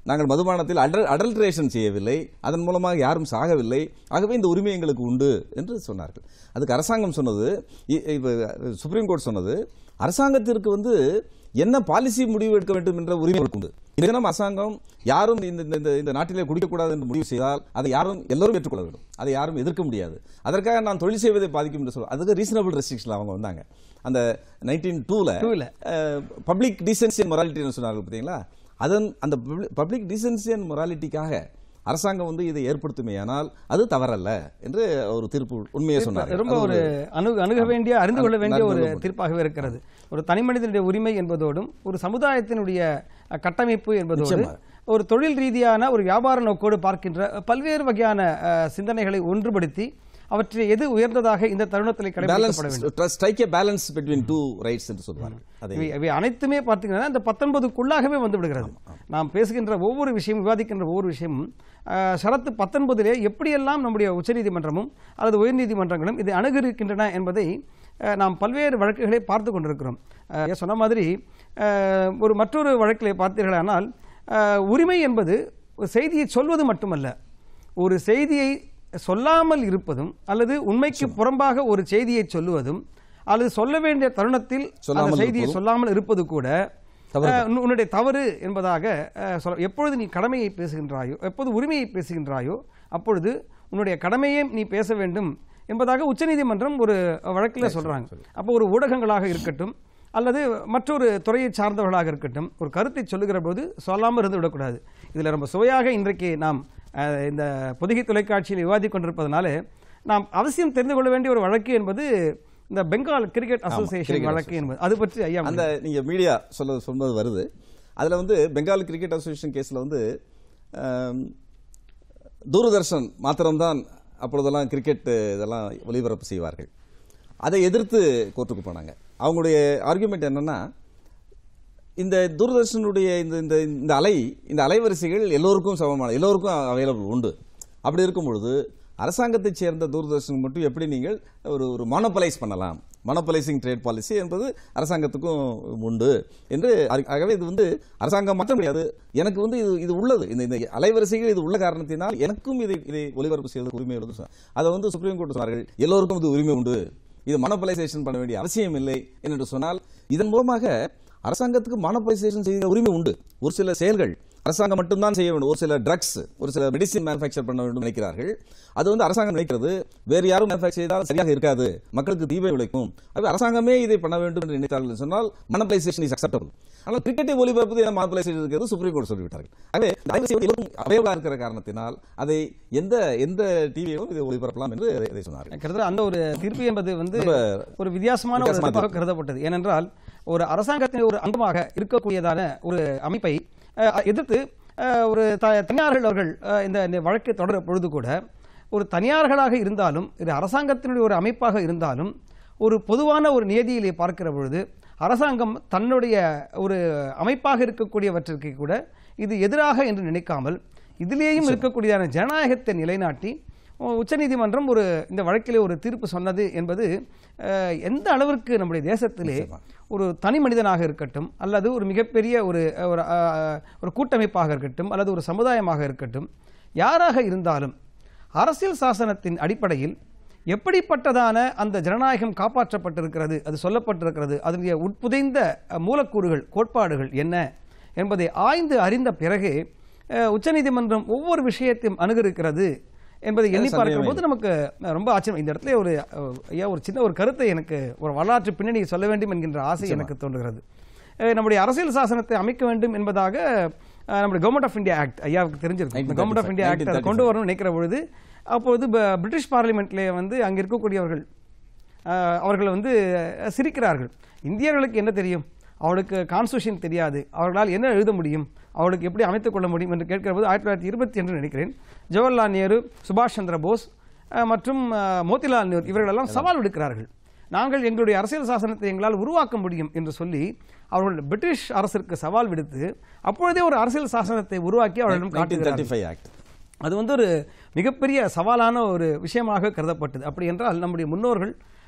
B: நாங்கள் மதுபானத்தில் அடல்ட்ரேஷன் செய்யவில்லை அதன் மூலமாக யாரும் சாகவில்லை ஆகவே இந்த உரிமை எங்களுக்கு உண்டு என்று சொன்னார்கள் அதுக்கு அரசாங்கம் சொன்னது இ- இப்ப சுப்ரீம் கோர்ட் சொன்னது அரசாங்கத்திற்கு வந்து என்ன பாலிசி முடிவு எடுக்க வேண்டும் என்ற உரிமை அவருக்கு உண்டு இந்த தினம் அரசாங்கம் யாரும் இந்த இந்த- இந்த இந்த நாட்டிலே குடிக்கக்கூடாது என்று முடிவு செய்தால் அதை யாரும் எல்லோரும் ஏற்றுக்கொள்ள வேண்டும் அதை யாரும் எதிர்க்க முடியாது அதற்காக நான் தொழில் செய்வதை பாதிக்கும் என்று சொல்ல அதுக்கு ரீசனபிள் ரெஸ்ட்ரிக்ஷன் அவங்க வந்தாங்க அந்த நைன்டீன் டூல
A: டூல.
B: பப்ளிக் டீசென்சி அண்ட் மொராலிட்டின்னு சொன்னார்கள் பார்த்தீங்களா அதன் அந்த பப்ளிக் டீசென்சி அண்ட் மொராலிட்டிக்காக அரசாங்கம் வந்து இதை ஏற்படுத்துமேயானால் அது தவறல்ல என்று ஒரு தீர்ப்பு உண்மையை சொன்னார்
A: ரொம்ப ஒரு அணு அணுக வேண்டிய அறிந்து கொள்ள வேண்டிய ஒரு
B: அறிந்து கொள்ள
A: தீர்ப்பாகவே இருக்கிறது ஒரு தனி மனிதனுடைய உரிமை என்பதோடும் ஒரு சமுதாயத்தினுடைய அஹ், கட்டமைப்பு என்பதோடு ஒரு தொழில் ரீதியான ஒரு வியாபார நோக்கோடு பார்க்கின்ற பல்வேறு வகையான அஹ், சிந்தனைகளை ஒன்றுபடுத்தி அவற்றை எது உயர்ந்ததாக இந்த தருணத்தில் கடைபிடிக்கப்பட வேண்டும்
B: balance strike a balance between two rights என்று சொல்வார்கள் அதை
A: இவை இவை அனைத்துமே பார்த்தீங்கன்னா இந்த பத்தொன்பதுக்குள்ளாகவே வந்து விடுகிறது நாம் பேசுகின்ற ஒவ்வொரு விஷயம் விவாதிக்கின்ற ஒவ்வொரு விஷயமும் அஹ், ஷரத்து பத்தொன்பதிலே எப்படியெல்லாம் நம்முடைய உச்சநீதிமன்றமும் அல்லது உயர்நீதிமன்றங்களும் இதை அணுகிருக்கின்றன என்பதை அஹ், நாம் பல்வேறு வழக்குகளை பார்த்து கொண்டிருக்கிறோம் அஹ், ஐயா சொன்ன மாதிரி அஹ், ஒரு மற்றொரு வழக்கிலே பார்த்தீர்களானால் அஹ், உரிமை என்பது ஒரு செய்தியை சொல்வது மட்டுமல்ல ஒரு செய்தியை சொல்லாமல் இருப்பதும் அல்லது உண்மைக்கு புறம்பாக ஒரு செய்தியை சொல்லுவதும் அல்லது சொல்ல வேண்டிய தருணத்தில் அந்த
B: சொல்லாமல்
A: செய்தியை சொல்லாமல் இருப்பது கூட
B: தவறு
A: அஹ், உன்- உன்னுடைய தவறு என்பதாக அஹ், சொல்ல எப்பொழுது நீ கடமையை பேசுகின்றாயோ எப்போது உரிமையை பேசுகின்றாயோ அப்பொழுது உன்னுடைய கடமையை நீ பேச வேண்டும் என்பதாக உச்சநீதிமன்றம் ஒரு வழக்கில் சொல்றாங்க அப்போ ஒரு ஊடகங்களாக இருக்கட்டும் அல்லது மற்றொரு துறையை சார்ந்தவர்களாக இருக்கட்டும் ஒரு கருத்தை சொல்லுகிற போது சொல்லாமல் இருந்து விடக்கூடாது இதில் ரொம்ப சுவையாக இன்றைக்கு நாம் அஹ், இந்த பொதிகை தொலைக்காட்சியில் விவாதிக் கொண்டிருப்பதனால நாம் அவசியம் தெரிந்து கொள்ள வேண்டிய ஒரு வழக்கு என்பது இந்த பெங்கால் கிரிக்கெட் அசோசியேஷன்
B: cricket
A: வழக்கு என்பது அது பற்றி ஐயா
B: அந்த நீங்க மீடியா சொல்ல சொன்னது வருது அதுல வந்து பெங்கால் கிரிக்கெட் அசோசியேஷன் கேஸ்ல வந்து ஆம், தூர்தர்ஷன் மாத்திரம்தான் அப்பொழுதெல்லாம் கிரிக்கெட் இதெல்லாம் ஒளிபரப்பு செய்வார்கள் அதை எதிர்த்து கோர்ட்டுக்கு போனாங்க அவங்களுடைய ஆர்குமெண்ட் என்னன்னா இந்த தூர்தர்ஷனுடைய இந்த இந்த இந்த அலை இந்த அலைவரிசைகள் எல்லோருக்கும் சமமான எல்லோருக்கும் அவைலபிள் உண்டு அப்படி இருக்கும் பொழுது அரசாங்கத்தைச் சேர்ந்த தூர்தர்ஷன் மட்டும் எப்படி நீங்கள் ஒரு ஒரு மோனோபலைஸ் பண்ணலாம் மோனோபலைசிங் ட்ரேட் பாலிசி என்பது அரசாங்கத்துக்கும் உண்டு என்று ஆர்- ஆகவே இது வந்து அரசாங்கம் மாற்ற முடியாது எனக்கு வந்து இது இது உள்ளது இந்த இந்த அலைவரிசைகள் இது உள்ள காரணத்தினால் எனக்கும் இதை இதை ஒளிபரப்பு செய்வது உரிமை உள்ளது சொன்னார். அதை வந்து சுப்ரீம் கோர்ட் சொன்னார்கள் எல்லோருக்கும் இது உரிமை உண்டு இது மனோபலைசேஷன் பண்ண வேண்டிய அவசியம் இல்லை என்று சொன்னால் இதன் மூலமாக அரசாங்கத்துக்கு மனோபலைசேஷன் செய்ய உரிமை உண்டு ஒரு சில செயல்கள் அரசாங்கம் மட்டும்தான் செய்ய வேண்டும் ஒரு சில ட்ரக்ஸ் ஒரு சில மெடிசின் மேனுஃபேக்சர் பண்ண வேண்டும் நினைக்கிறார்கள் அது வந்து அரசாங்கம் நினைக்கிறது வேறு யாரும் மேனுஃபேக்சர் செய்தால் சரியாக இருக்காது மக்களுக்கு தீமை விளைக்கும் அது அரசாங்கமே இதை பண்ண வேண்டும் என்று நினைத்தார்கள் என்று சொன்னால் மனோபலைசேஷன் இஸ் அக்செப்டபிள் ஆனால் கிரிக்கெட்டை ஒளிபரப்பது என்ன மனோபலைசேஷன் இருக்கிறது சுப்ரீம் கோர்ட் சொல்லிவிட்டார்கள் ஆகவே இந்த அலைவரிசை வந்து எல்லோரும் அவைலபிளாக இருக்கிற காரணத்தினால் அதை எந்த எந்த டிவியிலும் இதை ஒளிபரப்பலாம் என்று இதை சொன்னார்கள்
A: கிட்டத்தட்ட அந்த ஒரு தீர்ப்பு என்பது வந்து
B: ரொம்ப
A: ஒரு வித்தியாசமான ஒரு
B: வித்தியாசமான
A: தீர்ப்பாக கருதப்பட்டது ஏனென்றால் ஒரு அரசாங்கத்தின் ஒரு அங்கமாக இருக்கக்கூடியதான ஒரு அமைப்பை அஹ், எதிர்த்து அஹ், ஒரு த- தனியார்கள் அவர்கள் அஹ், இந்த இந்த வழக்கை தொடர பொழுது கூட ஒரு தனியார்களாக இருந்தாலும் இது அரசாங்கத்தினுடைய ஒரு அமைப்பாக இருந்தாலும் ஒரு பொதுவான ஒரு நியதியிலே பார்க்கிற பொழுது அரசாங்கம் தன்னுடைய ஒரு அமைப்பாக இருக்கக்கூடியவற்றிற்கு கூட இது எதிராக என்று நினைக்காமல் இதிலேயும் இருக்கக்கூடியதான ஜனநாயகத்தை நிலைநாட்டி உ- உச்சநீதிமன்றம் ஒரு இந்த வழக்கிலே ஒரு தீர்ப்பு சொன்னது என்பது அஹ், எந்த அளவிற்கு நம்முடைய தேசத்திலே ஒரு தனி மனிதனாக இருக்கட்டும் அல்லது ஒரு மிகப்பெரிய ஒரு அஹ், ஒரு அஹ், ஒரு கூட்டமைப்பாக இருக்கட்டும் அல்லது ஒரு சமுதாயமாக இருக்கட்டும் யாராக இருந்தாலும் அரசியல் சாசனத்தின் அடிப்படையில் எப்படிப்பட்டதான அந்த ஜனநாயகம் காப்பாற்றப்பட்டிருக்கிறது அது சொல்லப்பட்டிருக்கிறது அதனுடைய உட்புதைந்த அஹ், மூலக்கூறுகள் கோட்பாடுகள் என்ன என்பதை ஆய்ந்து அறிந்த பிறகு அஹ், உச்சநீதிமன்றம் ஒவ்வொரு விஷயத்தையும் அணுகிருக்கிறது என்பதை எண்ணி பார்க்கும் போது நமக்கு அஹ், ரொம்ப ஆச்சரியம் இந்த இடத்துல ஒரு அஹ், ஐயா ஒரு சின்ன ஒரு கருத்தை எனக்கு ஒரு வரலாற்று பின்னணியை சொல்ல வேண்டும் என்கின்ற ஆசை எனக்கு தோன்றுகிறது அஹ், நம்முடைய அரசியல் சாசனத்தை அமைக்க வேண்டும் என்பதாக அஹ், நம்முடைய கவர்மெண்ட் ஆஃப் இந்தியா ஆக்ட் ஐயாவுக்கு தெரிஞ்சிருக்கும் கவர்மெண்ட் ஆஃப் இந்தியா ஆக்ட் அதை கொண்டு வரணும்னு நினைக்கிற பொழுது அப்பொழுது ப- பிரிட்டிஷ் பார்லிமெண்ட்ல வந்து அங்க இருக்கக்கூடியவர்கள் அஹ், அவர்கள் வந்து அஹ், சிரிக்கிறார்கள் இந்தியர்களுக்கு என்ன தெரியும் அவளுக்கு கான்ஸ்டியூஷன் தெரியாது அவர்களால் என்ன எழுத முடியும் அவளுக்கு எப்படி அமைத்துக் கொள்ள முடியும் என்று கேட்கிற போது ஆயிரத்தி தொள்ளாயிரத்தி இருபத்தி என்று நினைக்கிறேன் ஜவஹர்லால் நேரு சுபாஷ் சந்திர போஸ் அஹ், மற்றும் அஹ், மோதிலால் நேரு இவர்களெல்லாம் சவால் விடுக்கிறார்கள் நாங்கள் எங்களுடைய அரசியல் சாசனத்தை எங்களால் உருவாக்க முடியும் என்று சொல்லி அவர்கள் பிரிட்டிஷ் அரசிற்கு சவால் விடுத்து அப்பொழுதே ஒரு அரசியல் சாசனத்தை உருவாக்கி அவர்களிடம்
B: நைன்டீன்
A: காட்டுகிறார்கள்
B: தேர்ட்டி ஃபைவ் ஆக்ட்
A: அது வந்து ஒரு மிகப்பெரிய சவாலான ஒரு விஷயமாக கருதப்பட்டது அப்படி என்றால் நம்முடைய முன்னோர்கள்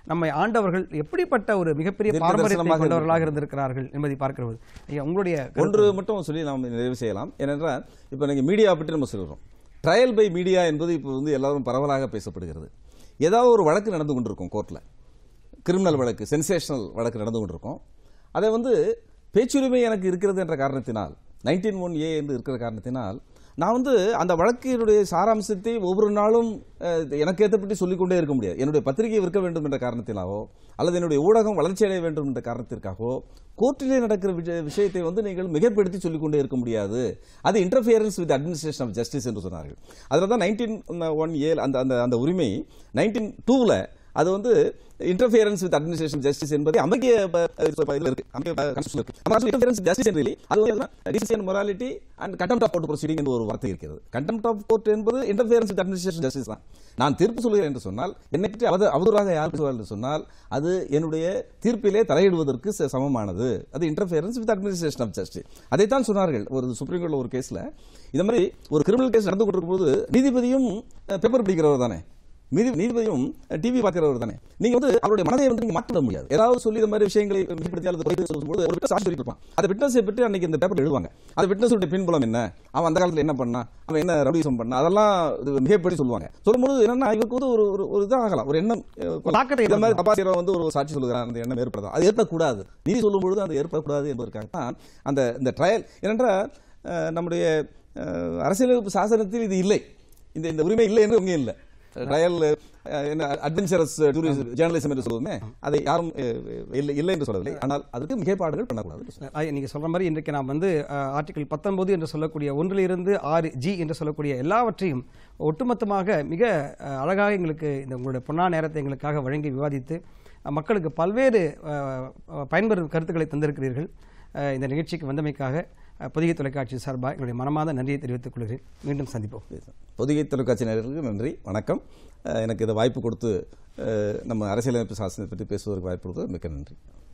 A: நம்மை ஆண்டவர்கள் எப்படிப்பட்ட ஒரு மிகப்பெரிய
B: தீர்க்க
A: பாரம்பரியத்தை
B: தரிசனமாக
A: கொண்டவர்களாக இருந்திருக்கிறார்கள் என்பதை பார்க்கிறது ஐயா உங்களுடைய
B: ஒன்று மட்டும் சொல்லி நாம் நிறைவு செய்யலாம் ஏனென்றால் இப்போ நீங்கள் மீடியா பற்றி நம்ம சொல்கிறோம் ட்ரையல் பை மீடியா என்பது இப்போ வந்து எல்லாரும் பரவலாக பேசப்படுகிறது ஏதாவது ஒரு வழக்கு நடந்து கொண்டிருக்கும் கோர்ட்டில் கிரிமினல் வழக்கு சென்சேஷனல் வழக்கு நடந்து கொண்டிருக்கும் அதை வந்து பேச்சுரிமை எனக்கு இருக்கிறது என்ற காரணத்தினால் நைன்டீன் ஒன் ஏ என்று இருக்கிற காரணத்தினால் நான் வந்து அந்த வழக்கினுடைய சாராம்சத்தை ஒவ்வொரு நாளும் அஹ், எனக்கு ஏற்றப்பட்டு சொல்லிக்கொண்டே இருக்க முடியாது என்னுடைய பத்திரிகை விற்க வேண்டும் என்ற காரணத்தினாவோ அல்லது என்னுடைய ஊடகம் வளர்ச்சி அடைய வேண்டும் என்ற காரணத்திற்காகவோ கோர்ட்டிலே நடக்கிற விஷ- விஷயத்தை வந்து நீங்கள் மிகைப்படுத்தி சொல்லிக்கொண்டே இருக்க முடியாது அது interference with administration of justice என்று சொன்னார்கள் அதில் தான் நைன்டீன் ஒன் ஏ அந்த அந்த அந்த உரிமை நைன்டீன் டூவில் அது வந்து இன்டர்ஃபியரன்ஸ் வித் அட்மினிஸ்ட்ரேஷன் ஜஸ்டிஸ் என்பதை அமெரிக்க ப- ப- இதுல இருக்கு அமெரிக்க கான்ஸ்டியூஷன் இருக்கு நம்ம இன்டர்ஃபியரன்ஸ் ஜஸ்டிஸ் என்று அது வந்து decision morality and contempt of court proceeding என்று ஒரு வார்த்தை இருக்கிறது கண்டெம்ட் ஆஃப் கோர்ட் என்பது இன்டர்ஃபியரன்ஸ் வித் அட்மினிஸ்ட்ரேஷன் ஜஸ்டிஸ் தான் நான் தீர்ப்பு சொல்கிறேன் என்று சொன்னால் என்னை பற்றி அவத அவதூறாக யார் பேசுவார் என்று சொன்னால் அது என்னுடைய தீர்ப்பிலே தலையிடுவதற்கு ச- சமமானது அது interference with administration of justice அதைத்தான் சொன்னார்கள் ஒரு சுப்ரீம் கோர்ட்ல ஒரு கேஸ்ல இந்த மாதிரி ஒரு கிரிமினல் கேஸ் நடந்து கொண்டிருக்கும் போது நீதிபதியும் பேப்பர் படிக்கிறவர் தானே நீதி நீதிபதியும் டிவி பார்க்கிறவர் தானே நீங்க வந்து அவருடைய மனதை வந்து நீங்க மாற்ற முடியாது ஏதாவது சொல்லி இந்த மாதிரி விஷயங்களை மிகப்படுத்தி அல்லது குறைத்து சொல்லும்போது ஒரு witness சாட்சி சொல்லியிருப்பான் அந்த விட்னஸை பற்றி அன்னைக்கு இந்த பேப்பர் எழுதுவாங்க அந்த விட்னஸுடைய பின்புலம் என்ன அவன் அந்த காலத்துல என்ன பண்ணா அவன் என்ன ரவுடிசம் பண்ணா அதெல்லாம் இது மிகப்படி சொல்லுவாங்க சொல்லும்போது என்னன்னா இவருக்கு வந்து ஒரு ஒரு- ஒரு இதாக ஆகலாம் ஒரு எண்ணம் அஹ்,
A: தாக்கத்தை
B: இந்த மாதிரி தப்பா செய்றவன் வந்து ஒரு சாட்சி சொல்லுகிறான் அந்த எண்ணம் ஏற்படுதா அது ஏற்படக்கூடாது நீதி சொல்லும் பொழுது அது ஏற்படக்கூடாது என்பதற்காக தான் அந்த இந்த ட்ரையல் ஏனென்றால் அஹ், நம்முடைய அஹ், அரசியலமைப்பு சாசனத்தில் இது இல்லை இந்த இந்த உரிமை இல்லை என்று உண்மை இல்லை ட்ரையல் என்ன அட்வென்ச்சரஸ் டூரிசம் ஜேர்னலிசம் என்று சொல்லுவோமே அதை யாரும் அஹ், இல்லை இல்லை என்று சொல்லவில்லை ஆனால் அதுக்கு மிகைப்பாடுகள் பண்ணக்கூடாது என்று சொல்றேன்.
A: ஐயா, நீங்க சொல்ற மாதிரி இன்றைக்கு நாம் வந்து ஆர்டிகல் பத்தொன்பது என்று சொல்லக்கூடிய ஒன்றிலிருந்து ஆறு ஜி என்று சொல்லக்கூடிய எல்லாவற்றையும் ஒட்டுமொத்தமாக மிக அஹ், அழகாக எங்களுக்கு இந்த உங்களுடைய பொன்னா நேரத்தை எங்களுக்காக வழங்கி விவாதித்து அஹ், மக்களுக்கு பல்வேறு அஹ், அஹ், பயன்பெறும் கருத்துக்களை தந்திருக்கிறீர்கள் அஹ், இந்த நிகழ்ச்சிக்கு வந்தமைக்காக அஹ், பொதிகை தொலைக்காட்சி சார்பாக எங்களுடைய மனமார்ந்த நன்றியை தெரிவித்துக் கொள்கிறேன் மீண்டும் சந்திப்போம்
B: பொதிகை தொலைக்காட்சி நேயர்களுக்கு நன்றி வணக்கம் அஹ், எனக்கு இதை வாய்ப்பு கொடுத்து அஹ், நம்ம அரசியலமைப்பு சாசனத்தை பற்றி பேசுவதற்கு வாய்ப்பு கொடுத்தது மிக்க நன்றி